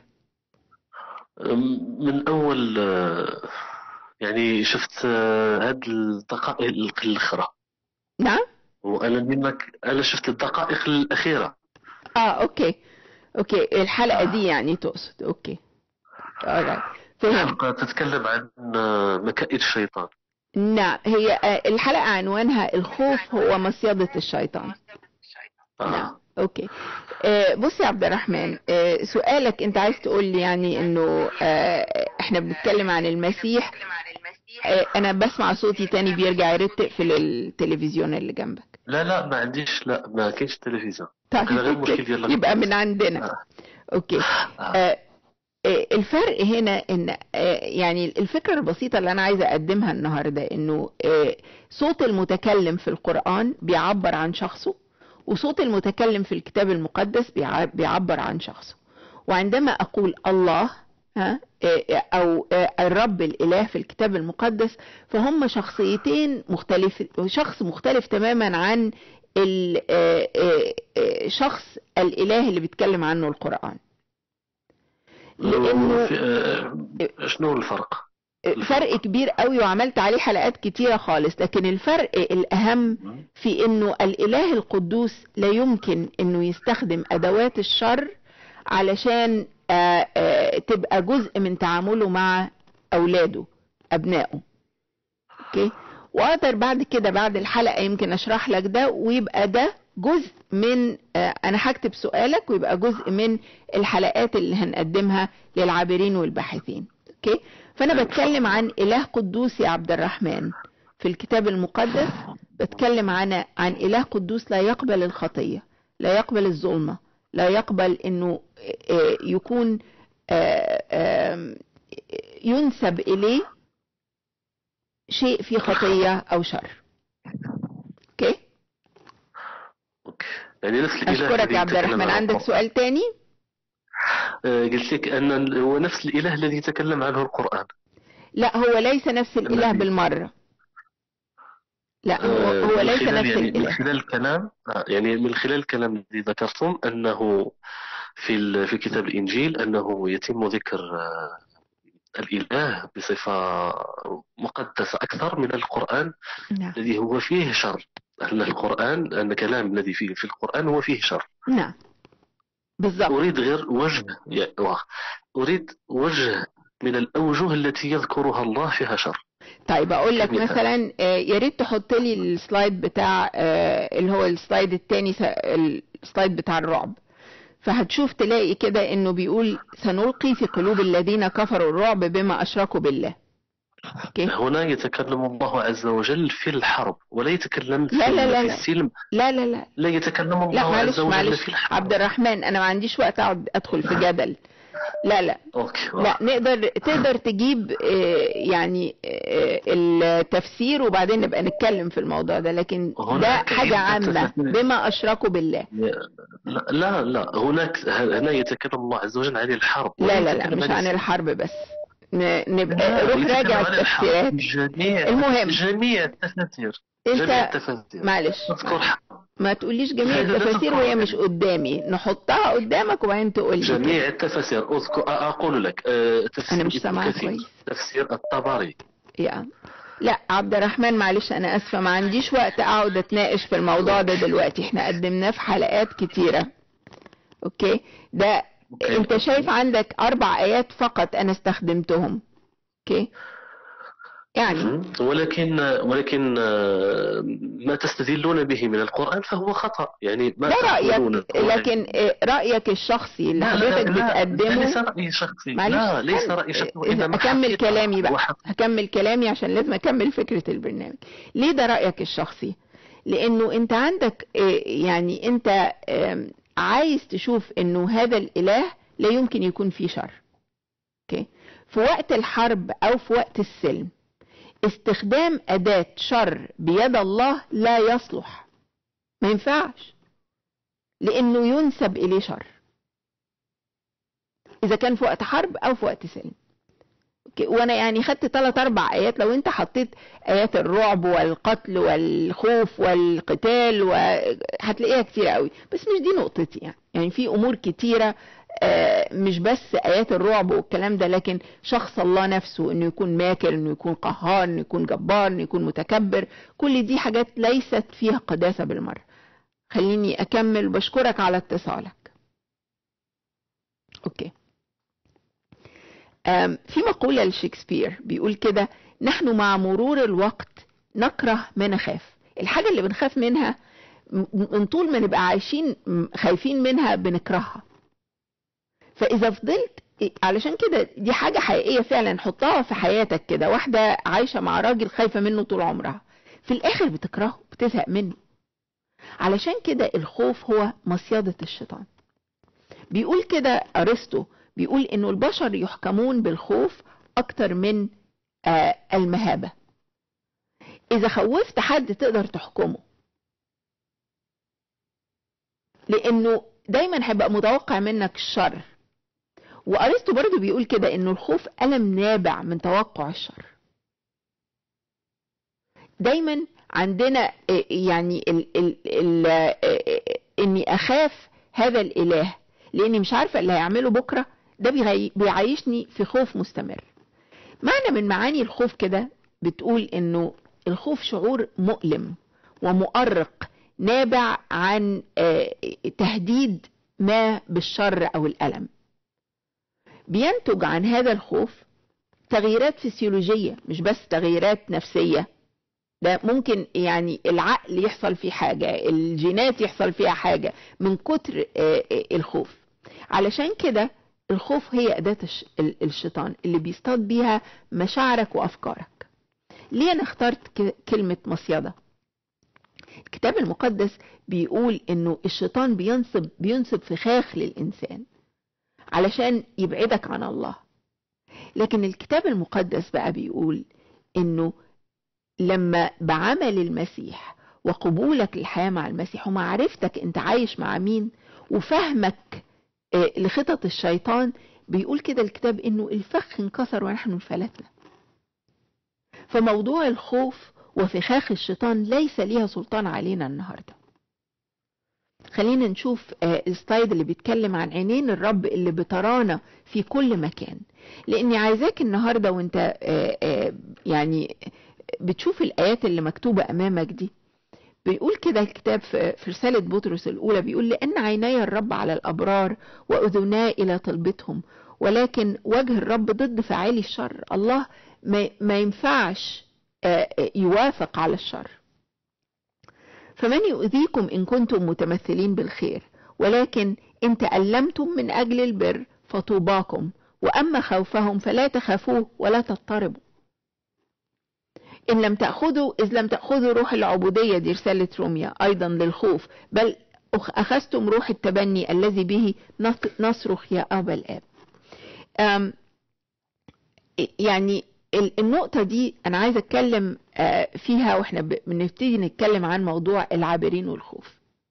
أم، من أول آه، يعني شفت آه، هاد الدقائق الأخرى نعم وأنا منك أنا شفت الدقائق الأخيرة اه اوكي اوكي الحلقة دي يعني تقصد اوكي alright فهم حلقة تتكلم عن آه، مكائد الشيطان نعم هي آه، الحلقة عنوانها الخوف هو مصيدة الشيطان نعم آه. اوكي آه، بص يا عبد الرحمن آه، سؤالك انت عايز تقول لي يعني انه آه، احنا بنتكلم عن المسيح آه، انا بسمع صوتي تاني بيرجع يا ريت تقفل التلفزيون اللي جنبك لا لا ما عنديش لا ما كاينش تلفزيون طيب كان غير أوكي. مشكل ديال يبقى من عندنا آه. اوكي آه. آه، آه، الفرق هنا ان آه، يعني الفكرة البسيطة اللي انا عايزة اقدمها النهاردة انه آه، صوت المتكلم في القرآن بيعبر عن شخصه وصوت المتكلم في الكتاب المقدس بيع- بيعبر عن شخصه وعندما اقول الله ها آه، او آه، الرب الاله في الكتاب المقدس فهم شخصيتين مختلف شخص مختلف تماما عن الشخص الاله اللي بيتكلم عنه القرآن لانه في- آه، شنو الفرق؟ فرق كبير قوي وعملت عليه حلقات كتيرة خالص لكن الفرق الأهم في إنه الإله القدوس لا يمكن إنه يستخدم أدوات الشر علشان آه، آه، تبقى جزء من تعامله مع أولاده أبنائه أوكي وأقدر بعد كده بعد الحلقة يمكن أشرح لك ده ويبقى ده جزء من آه، أنا هكتب سؤالك ويبقى جزء من الحلقات اللي هنقدمها للعابرين والباحثين أوكي فأنا بتكلم عن إله قدوس يا عبد الرحمن في الكتاب المقدس بتكلم عن عن إله قدوس لا يقبل الخطية لا يقبل الظلمة لا يقبل إنه آه، يكون آه، آم، ينسب إليه شيء فيه خطية أو شر أوكي اوكي يعني نفس الاله أشكرك الذي يا عبد يتكلم الرحمن عن عندك القرآن. سؤال تاني آه، قلت لك ان هو نفس الاله الذي يتكلم عنه القران لا هو ليس نفس الإله الذي- بالمرة لا هو, آه، هو من ليس خلال نفس يعني من الإله خلال الكلام آه، يعني من خلال الكلام الذي ذكرتم انه في ال- في كتاب الانجيل انه يتم ذكر آه، الاله بصفه مقدسه اكثر من القران نعم الذي هو فيه شر ان القران ان الكلام الذي فيه في القران هو فيه شر نعم بالظبط اريد غير وجه يا- واه. اريد وجه من الاوجه التي يذكرها الله فيها شر طيب اقول لك كمثال. مثلا آه، يا ريت تحط لي السلايد بتاع آه، اللي هو السلايد التاني س- السلايد بتاع الرعب فهتشوف تلاقي كده انه بيقول سنلقي في قلوب الذين كفروا الرعب بما اشركوا بالله اوكي هنا يتكلم الله عز وجل في الحرب ولا يتكلم في, لا لا لا في لا. السلم لا لا لا لا يتكلم الله لا عز معلش وجل معلش في الحرب عبد الرحمن انا ما عنديش وقت اقعد ادخل في جدل لا لا اوكي لا نقدر تقدر تجيب آه، يعني آه، التفسير وبعدين نبقى نتكلم في الموضوع ده لكن هنا ده كيف حاجة عامة تتفق- بما أشركوا بالله لا لا لا هناك هنا يتكلم الله عز وجل عن الحرب لا ولا لا لا يتكلم مش عن الحرب بس ن- نبقى لا، روح يتكلم راجع عن الحرب. التفسيرات جميع المهم. جميع التفاسير جميع انت التفاسير معلش اذكر حرب. ما تقوليش جميع لا، لا، لا التفاسير تذكر. وهي مش قدامي نحطها قدامك وبعدين تقول لي جميع التفاسير اذكر اقول لك آه، تفسير أنا مش ابن سامعة كثير، كويس. تفسير الطبري يا لا عبد الرحمن معلش انا اسفه ما عنديش وقت اقعد اتناقش في الموضوع ده دلوقتي احنا قدمناه في حلقات كتيره اوكي ده أوكي. انت شايف عندك اربع ايات فقط انا استخدمتهم اوكي يعني مهم. ولكن ولكن آه، ما تستدلون به من القرآن فهو خطأ يعني ما ده تقولون رأيك لكن آه، رأيك الشخصي اللي لا لا حضرتك لا بتقدمه ليس رأيي شخصي معلش لا ليس استنى. رأيي شخصي إذا وإنما أكمل حقيقة كلامي بقى وحق- هكمل كلامي عشان لازم أكمل فكرة البرنامج ليه ده رأيك الشخصي لأنه أنت عندك آه، يعني أنت آم، عايز تشوف أنه هذا الإله لا يمكن يكون فيه شر أوكي في وقت الحرب أو في وقت السلم استخدام أداة شر بيد الله لا يصلح ما ينفعش لأنه ينسب إليه شر إذا كان في وقت حرب أو في وقت سلم أوكي، وانا يعني خدت ثلاث اربع ايات لو انت حطيت ايات الرعب والقتل والخوف والقتال وهتلاقيها كتير قوي بس مش دي نقطتي يعني يعني في امور كتيره آه، مش بس ايات الرعب والكلام ده لكن شخص الله نفسه انه يكون ماكر انه يكون قهار انه يكون جبار انه يكون متكبر كل دي حاجات ليست فيها قداسه بالمره خليني اكمل بشكرك على اتصالك اوكي آم، في مقولة لشكسبير بيقول كده نحن مع مرور الوقت نكره ما نخاف الحاجة اللي بنخاف منها م- من طول ما نبقى عايشين م- خايفين منها بنكرهها فإذا فضلت علشان كده دي حاجة حقيقية فعلا حطها في حياتك كده واحدة عايشة مع راجل خايفة منه طول عمرها في الآخر بتكرهه بتزهق منه علشان كده الخوف هو مصيدة الشيطان بيقول كده أرسطو بيقول انه البشر يحكمون بالخوف اكتر من آه، المهابة اذا خوفت حد تقدر تحكمه لانه دايما هيبقى متوقع منك الشر وارسطو برضو بيقول كده انه الخوف الم نابع من توقع الشر دايما عندنا آه، يعني ال ال ال آه، آه، اني اخاف هذا الاله لاني مش عارفه اللي هيعمله بكره ده بيغي- بيعيشني في خوف مستمر معنى من معاني الخوف كده بتقول انه الخوف شعور مؤلم ومؤرق نابع عن آه، تهديد ما بالشر او الالم بينتج عن هذا الخوف تغييرات فسيولوجيه مش بس تغييرات نفسيه ده ممكن يعني العقل يحصل فيه حاجه الجينات يحصل فيها حاجه من كتر آه، آه، الخوف علشان كده الخوف هي أداة الش- ال- الشيطان اللي بيصطاد بيها مشاعرك وأفكارك ليه أنا اخترت ك- كلمة مصيدة الكتاب المقدس بيقول إنه الشيطان بينصب بينصب فخاخ للإنسان علشان يبعدك عن الله لكن الكتاب المقدس بقى بيقول إنه لما بعمل المسيح وقبولك للحياة مع المسيح ومعرفتك انت عايش مع مين وفهمك آه، لخطط الشيطان بيقول كده الكتاب انه الفخ انكسر ونحن انفلتنا فموضوع الخوف وفخاخ الشيطان ليس ليها سلطان علينا النهارده خلينا نشوف آه، السلايد اللي بيتكلم عن عينين الرب اللي بترانا في كل مكان لاني عايزاك النهارده وانت آه، آه، يعني بتشوف الايات اللي مكتوبه امامك دي بيقول كده الكتاب في في رسالة بطرس الأولى بيقول لأن عيناي الرب على الأبرار وأذناي إلى طلبتهم ولكن وجه الرب ضد فاعلي الشر الله ما, ما ينفعش آه، آه، يوافق على الشر فمن يؤذيكم إن كنتم متمثلين بالخير ولكن إن تألمتم من أجل البر فطوباكم وأما خوفهم فلا تخافوه ولا تضطربوا إن لم تأخذوا إذ لم تأخذوا روح العبودية دي رسالة روميا أيضا للخوف بل أخ- أخذتم روح التبني الذي به نص- نصرخ يا أبا الآب أم، يعني ال- النقطة دي أنا عايزة أتكلم آه، فيها وإحنا ب- بنبتدي نتكلم عن موضوع العابرين والخوف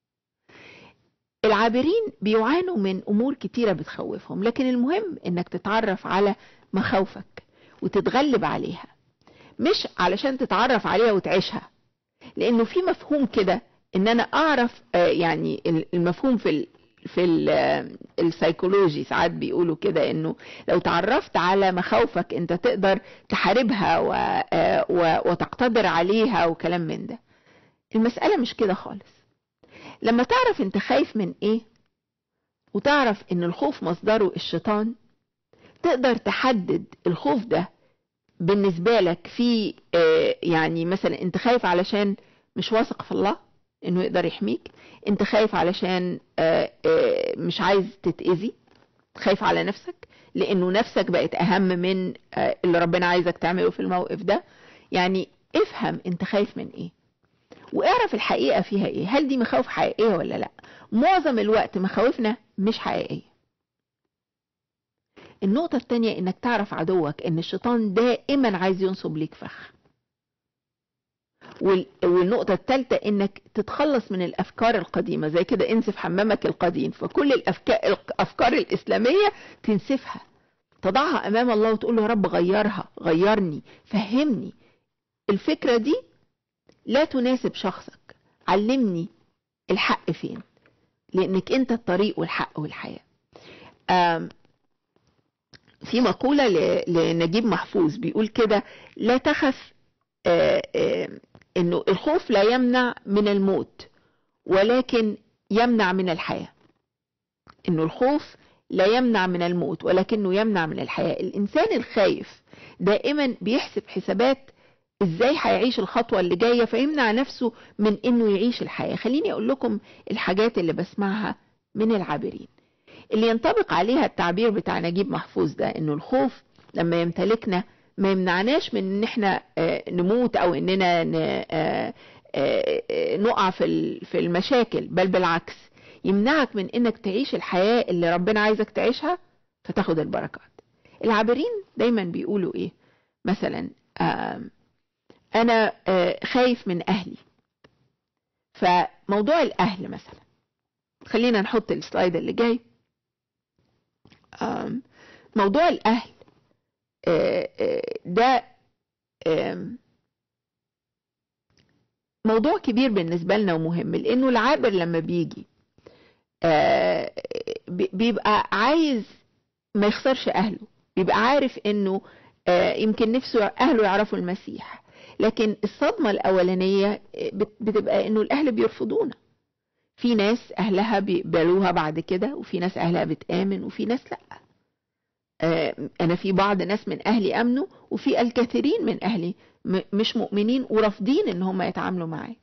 العابرين بيعانوا من أمور كتيرة بتخوفهم لكن المهم إنك تتعرف على مخاوفك وتتغلب عليها مش علشان تتعرف عليها وتعيشها لانه في مفهوم كده ان انا اعرف آه، يعني ال- المفهوم في ال في ال- آه، السيكولوجي ساعات بيقولوا كده انه لو تعرفت على مخاوفك انت تقدر تحاربها و آه، و- وتقتدر عليها وكلام من ده المسألة مش كده خالص لما تعرف انت خايف من ايه وتعرف ان الخوف مصدره الشيطان تقدر تحدد الخوف ده بالنسبة لك في آه، يعني مثلا انت خايف علشان مش واثق في الله انه يقدر يحميك انت خايف علشان آه، آه، مش عايز تتأذي خايف على نفسك لانه نفسك بقت اهم من آه، اللي ربنا عايزك تعمله في الموقف ده يعني افهم انت خايف من ايه واعرف الحقيقة فيها ايه هل دي مخاوف حقيقية ولا لا معظم الوقت مخاوفنا مش حقيقية النقطة التانية انك تعرف عدوك ان الشيطان دائما عايز ينصب ليك فخ وال- والنقطة الثالثة انك تتخلص من الافكار القديمة زي كده انسف حمامك القديم فكل الافكار الافكار الاسلامية تنسفها تضعها امام الله وتقول له يا رب غيرها غيرني فهمني الفكرة دي لا تناسب شخصك علمني الحق فين لانك انت الطريق والحق والحياة آم، في مقولة ل- لنجيب محفوظ بيقول كده لا تخف آه، آه، انه الخوف لا يمنع من الموت ولكن يمنع من الحياة انه الخوف لا يمنع من الموت ولكنه يمنع من الحياة الانسان الخايف دائما بيحسب حسابات ازاي هيعيش الخطوة اللي جاية فيمنع نفسه من انه يعيش الحياة خليني اقول لكم الحاجات اللي بسمعها من العابرين اللي ينطبق عليها التعبير بتاع نجيب محفوظ ده انه الخوف لما يمتلكنا ما يمنعناش من ان احنا آه، نموت او اننا ن- آه، آه، آه، نقع في ال- في المشاكل بل بالعكس يمنعك من انك تعيش الحياة اللي ربنا عايزك تعيشها فتاخد البركات العابرين دايما بيقولوا ايه مثلا آم، انا آه، خايف من اهلي فموضوع الاهل مثلا خلينا نحط السلايد اللي جاي آم، موضوع الاهل آه، آه، ده آم، موضوع كبير بالنسبة لنا ومهم لأنه العابر لما بيجي آه، بي- بيبقى عايز ما يخسرش أهله بيبقى عارف إنه آه، يمكن نفسه أهله يعرفوا المسيح لكن الصدمة الأولانية آه، بت- بتبقى إنه الأهل بيرفضونا في ناس أهلها بيقبلوها بعد كده وفي ناس أهلها بتآمن وفي ناس لأ آه، انا في بعض ناس من اهلي امنوا وفي الكثيرين من اهلي م- مش مؤمنين ورافضين ان هم يتعاملوا معايا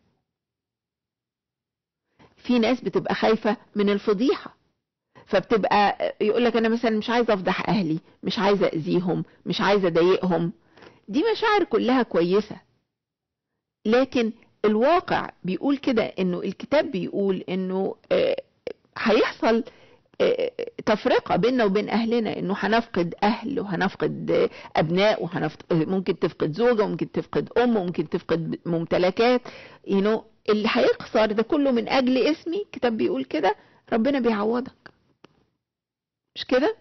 في ناس بتبقى خايفة من الفضيحة فبتبقى يقول لك انا مثلا مش عايزه افضح اهلي مش عايزه اذيهم مش عايزه اضايقهم دي مشاعر كلها كويسه لكن الواقع بيقول كده انه الكتاب بيقول انه آه، هيحصل آه، تفرقة بيننا وبين أهلنا إنه هنفقد أهل وهنفقد آه، أبناء وهنفقد ممكن تفقد زوجة وممكن تفقد أم وممكن تفقد ممتلكات you know اللي هيخسر ده كله من أجل اسمي الكتاب بيقول كده ربنا بيعوضك مش كده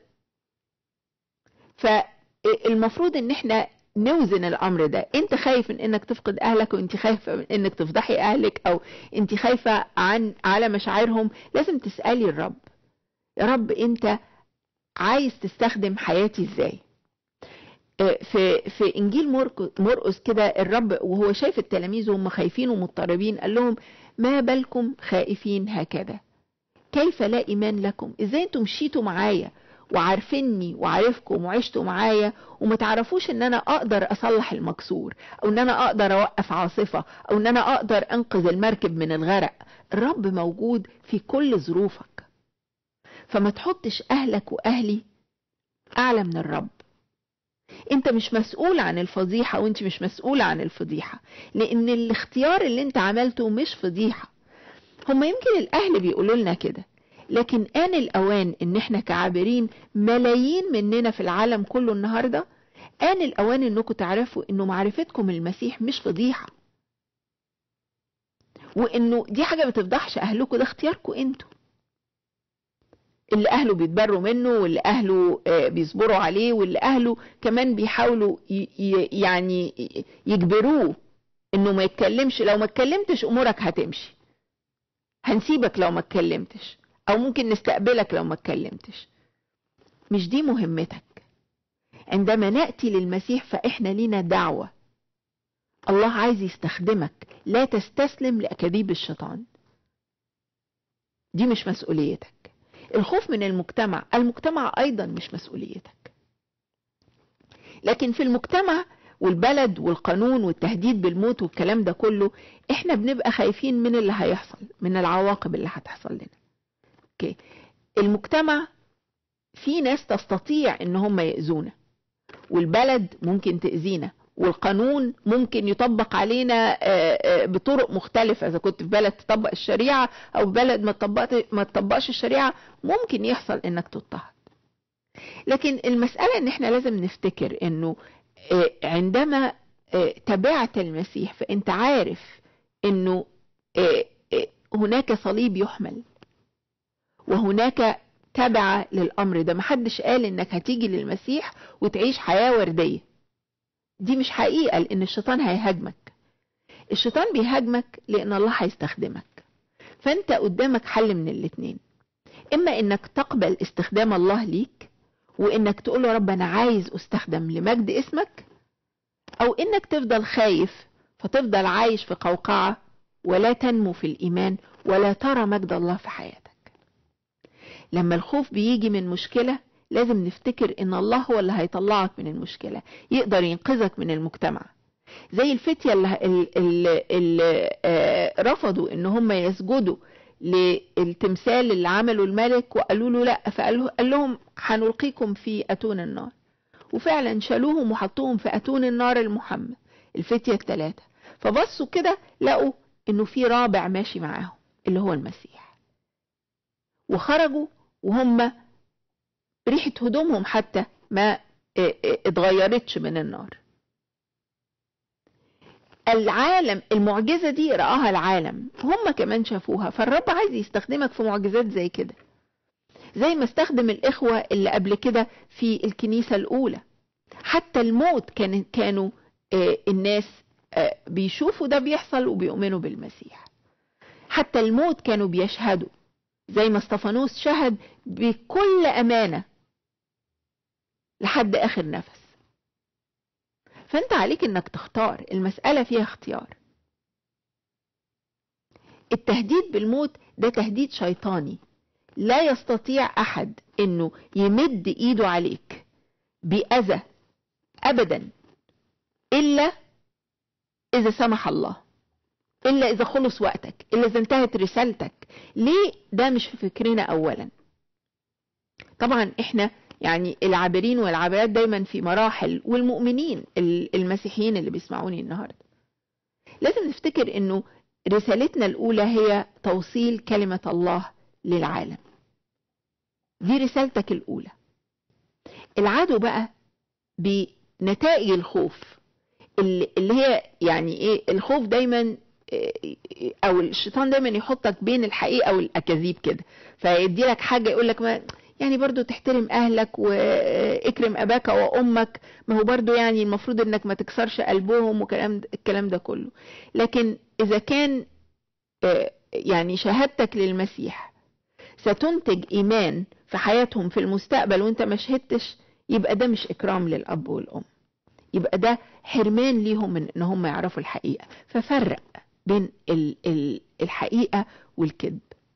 فالمفروض ان احنا نوزن الامر ده انت خايف من انك تفقد اهلك وانت خايفه من انك تفضحي اهلك او انت خايفه عن على مشاعرهم لازم تسالي الرب يا رب انت عايز تستخدم حياتي ازاي آه، في في انجيل مرق- مرقس كده الرب وهو شايف التلاميذ وهم خايفين ومضطربين قال لهم ما بالكم خائفين هكذا كيف لا ايمان لكم ازاي انتم مشيتوا معايا وعارفيني وعارفكم وعشتوا معايا وما تعرفوش ان انا اقدر اصلح المكسور او ان انا اقدر اوقف عاصفة او ان انا اقدر انقذ المركب من الغرق الرب موجود في كل ظروفك فما تحطش اهلك واهلي اعلى من الرب انت مش مسؤول عن الفضيحة وانت مش مسؤول عن الفضيحة لان الاختيار اللي انت عملته مش فضيحة هما يمكن الاهل بيقولوا لنا كده لكن آن الأوان إن إحنا كعابرين ملايين مننا في العالم كله النهاردة آن الأوان إنكم تعرفوا إنه معرفتكم المسيح مش فضيحة وإنه دي حاجة ما تفضحش أهلكم ده اختياركم أنتوا اللي أهله بيتبروا منه واللي أهله آه، بيصبروا عليه واللي أهله كمان بيحاولوا ي- ي- يعني يجبروه إنه ما يتكلمش لو ما اتكلمتش أمورك هتمشي هنسيبك لو ما اتكلمتش او ممكن نستقبلك لو ما اتكلمتش مش دي مهمتك عندما ناتي للمسيح فاحنا لينا دعوه الله عايز يستخدمك لا تستسلم لاكاذيب الشيطان دي مش مسؤوليتك الخوف من المجتمع المجتمع ايضا مش مسؤوليتك لكن في المجتمع والبلد والقانون والتهديد بالموت والكلام ده كله احنا بنبقى خايفين من اللي هيحصل من العواقب اللي هتحصل لنا اوكي المجتمع في ناس تستطيع ان هم يأذونا والبلد ممكن تأذينا والقانون ممكن يطبق علينا بطرق مختلفة إذا كنت في بلد تطبق الشريعة أو في بلد ما تطبق ما تطبقش الشريعة ممكن يحصل إنك تضطهد لكن المسألة إن إحنا لازم نفتكر إنه عندما تبعت المسيح فأنت عارف إنه هناك صليب يحمل وهناك تبع للأمر ده محدش قال إنك هتيجي للمسيح وتعيش حياة وردية دي مش حقيقة لأن الشيطان هيهاجمك الشيطان بيهاجمك لأن الله هيستخدمك فأنت قدامك حل من الاتنين إما إنك تقبل استخدام الله ليك وإنك تقول له رب أنا عايز أستخدم لمجد اسمك أو إنك تفضل خايف فتفضل عايش في قوقعة ولا تنمو في الإيمان ولا ترى مجد الله في حياتك لما الخوف بيجي من مشكلة لازم نفتكر ان الله هو اللي هيطلعك من المشكلة يقدر ينقذك من المجتمع زي الفتية اللي, اللي, اللي رفضوا ان هم يسجدوا للتمثال اللي عمله الملك وقالوا له لا فقال قال لهم هنلقيكم في اتون النار وفعلا شالوهم وحطوهم في اتون النار المحمى الفتية الثلاثة فبصوا كده لقوا انه في رابع ماشي معاهم اللي هو المسيح وخرجوا وهم ريحة هدومهم حتى ما اتغيرتش من النار العالم المعجزة دي رآها العالم هم كمان شافوها فالرب عايز يستخدمك في معجزات زي كده زي ما استخدم الإخوة اللي قبل كده في الكنيسة الأولى حتى الموت كان كانوا الناس بيشوفوا ده بيحصل وبيؤمنوا بالمسيح حتى الموت كانوا بيشهدوا زي ما استفانوس شهد بكل أمانة لحد آخر نفس فأنت عليك إنك تختار المسألة فيها اختيار التهديد بالموت ده تهديد شيطاني لا يستطيع أحد إنه يمد إيده عليك بأذى أبدا إلا إذا سمح الله إلا إذا خلص وقتك إلا إذا انتهت رسالتك ليه ده مش في فكرنا أولا طبعا إحنا يعني العابرين والعابرات دايما في مراحل والمؤمنين المسيحيين اللي بيسمعوني النهاردة لازم نفتكر إنه رسالتنا الأولى هي توصيل كلمة الله للعالم دي رسالتك الأولى العدو بقى بنتائج الخوف اللي هي يعني ايه الخوف دايما او الشيطان دايما يحطك بين الحقيقه والاكاذيب كده فيدي لك حاجه يقول لك ما يعني برضو تحترم اهلك واكرم اباك وامك ما هو برضو يعني المفروض انك ما تكسرش قلبهم وكلام الكلام ده كله لكن اذا كان يعني شهادتك للمسيح ستنتج ايمان في حياتهم في المستقبل وانت ما شهدتش يبقى ده مش اكرام للاب والام يبقى ده حرمان ليهم من ان هم يعرفوا الحقيقه ففرق بين الحقيقه والكذب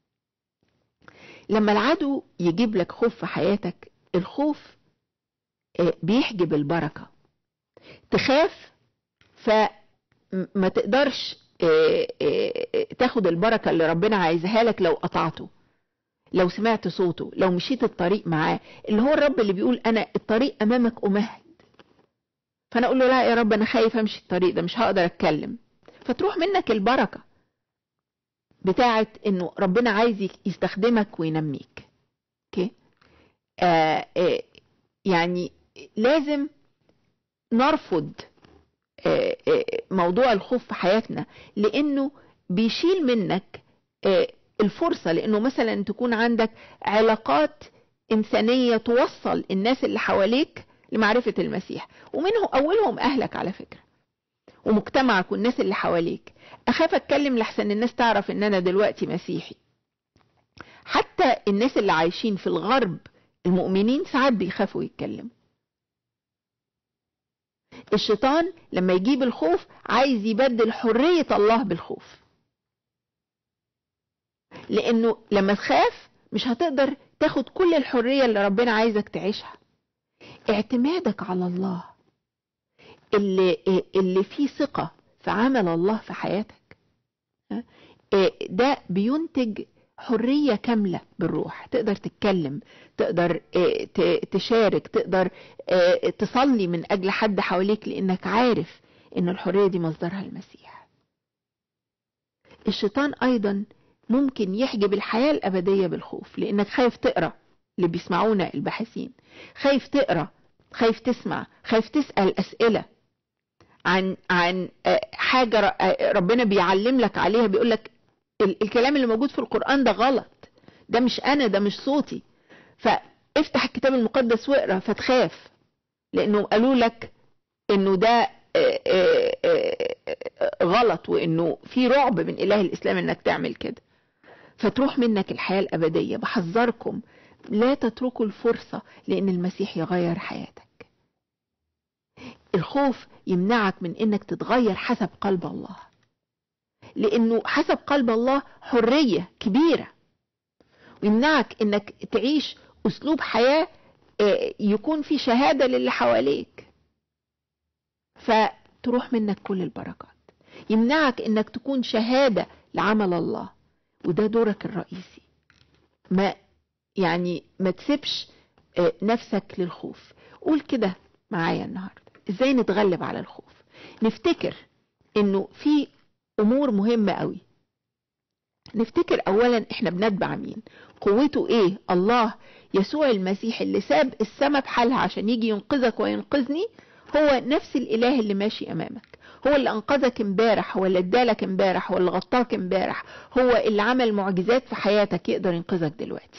لما العدو يجيب لك خوف في حياتك الخوف بيحجب البركه تخاف فما تقدرش تاخد البركه اللي ربنا عايزها لك لو قطعته لو سمعت صوته لو مشيت الطريق معاه اللي هو الرب اللي بيقول انا الطريق امامك امهد فانا اقول له لا يا رب انا خايف امشي الطريق ده مش هقدر اتكلم فتروح منك البركه بتاعه انه ربنا عايز يستخدمك وينميك اوكي آه آه يعني لازم نرفض آه آه موضوع الخوف في حياتنا لانه بيشيل منك آه الفرصه لانه مثلا تكون عندك علاقات انسانيه توصل الناس اللي حواليك لمعرفة المسيح ومنهم أولهم أهلك على فكرة ومجتمعك والناس اللي حواليك أخاف أتكلم لحسن الناس تعرف إن أنا دلوقتي مسيحي حتى الناس اللي عايشين في الغرب المؤمنين ساعات بيخافوا يتكلموا الشيطان لما يجيب الخوف عايز يبدل حرية الله بالخوف لأنه لما تخاف مش هتقدر تاخد كل الحرية اللي ربنا عايزك تعيشها اعتمادك على الله اللي, اللي فيه ثقة في عمل الله في حياتك ها؟ إيه ده بينتج حرية كاملة بالروح تقدر تتكلم تقدر إيه، ت- تشارك تقدر إيه، تصلي من أجل حد حواليك لأنك عارف إن الحرية دي مصدرها المسيح الشيطان أيضا ممكن يحجب الحياة الأبدية بالخوف لأنك خايف تقرأ اللي بيسمعونا الباحثين خايف تقرأ خايف تسمع خايف تسأل أسئلة عن عن آه، حاجة ر- آه، ربنا بيعلم لك عليها بيقول لك ال- الكلام اللي موجود في القرآن ده غلط ده مش أنا ده مش صوتي فافتح الكتاب المقدس واقرا فتخاف لأنه قالوا لك إنه ده آه، آه، آه، آه، غلط وإنه في رعب من إله الإسلام إنك تعمل كده فتروح منك الحياة الأبدية بحذركم لا تتركوا الفرصة لأن المسيح يغير حياتك الخوف يمنعك من انك تتغير حسب قلب الله لانه حسب قلب الله حرية كبيرة ويمنعك انك تعيش اسلوب حياة آه، يكون في شهادة للي حواليك فتروح منك كل البركات يمنعك انك تكون شهادة لعمل الله وده دورك الرئيسي ما يعني ما تسيبش آه، نفسك للخوف قول كده معايا النهارده ازاي نتغلب على الخوف نفتكر انه في امور مهمه قوي نفتكر اولا احنا بنتبع مين قوته ايه الله يسوع المسيح اللي ساب السماء بحالها عشان يجي ينقذك وينقذني هو نفس الاله اللي ماشي امامك هو اللي انقذك امبارح هو اللي ادالك امبارح هو اللي غطاك امبارح هو اللي عمل معجزات في حياتك يقدر ينقذك دلوقتي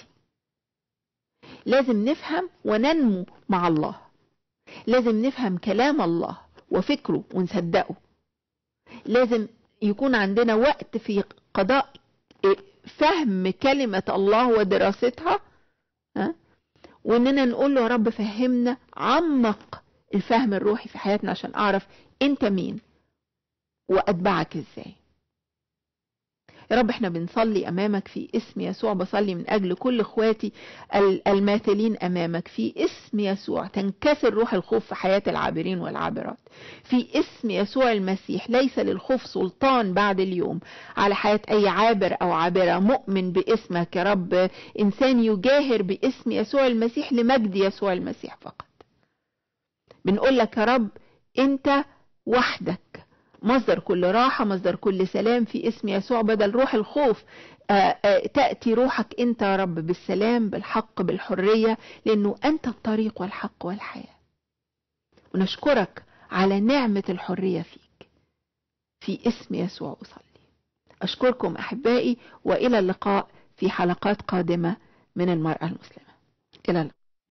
لازم نفهم وننمو مع الله لازم نفهم كلام الله وفكره ونصدقه لازم يكون عندنا وقت في قضاء فهم كلمة الله ودراستها ها؟ واننا نقول له يا رب فهمنا عمق الفهم الروحي في حياتنا عشان اعرف انت مين واتبعك ازاي يا رب احنا بنصلي امامك في اسم يسوع بصلي من اجل كل اخواتي ال- الماثلين امامك في اسم يسوع تنكسر روح الخوف في حياة العابرين والعابرات في اسم يسوع المسيح ليس للخوف سلطان بعد اليوم على حياة اي عابر او عابرة مؤمن باسمك يا رب انسان يجاهر باسم يسوع المسيح لمجد يسوع المسيح فقط بنقول لك يا رب انت وحدك مصدر كل راحة مصدر كل سلام في اسم يسوع بدل روح الخوف آه، آه، تأتي روحك انت يا رب بالسلام بالحق بالحرية لانه انت الطريق والحق والحياة ونشكرك على نعمة الحرية فيك في اسم يسوع أصلي أشكركم أحبائي وإلى اللقاء في حلقات قادمة من المرأة المسلمة إلى اللقاء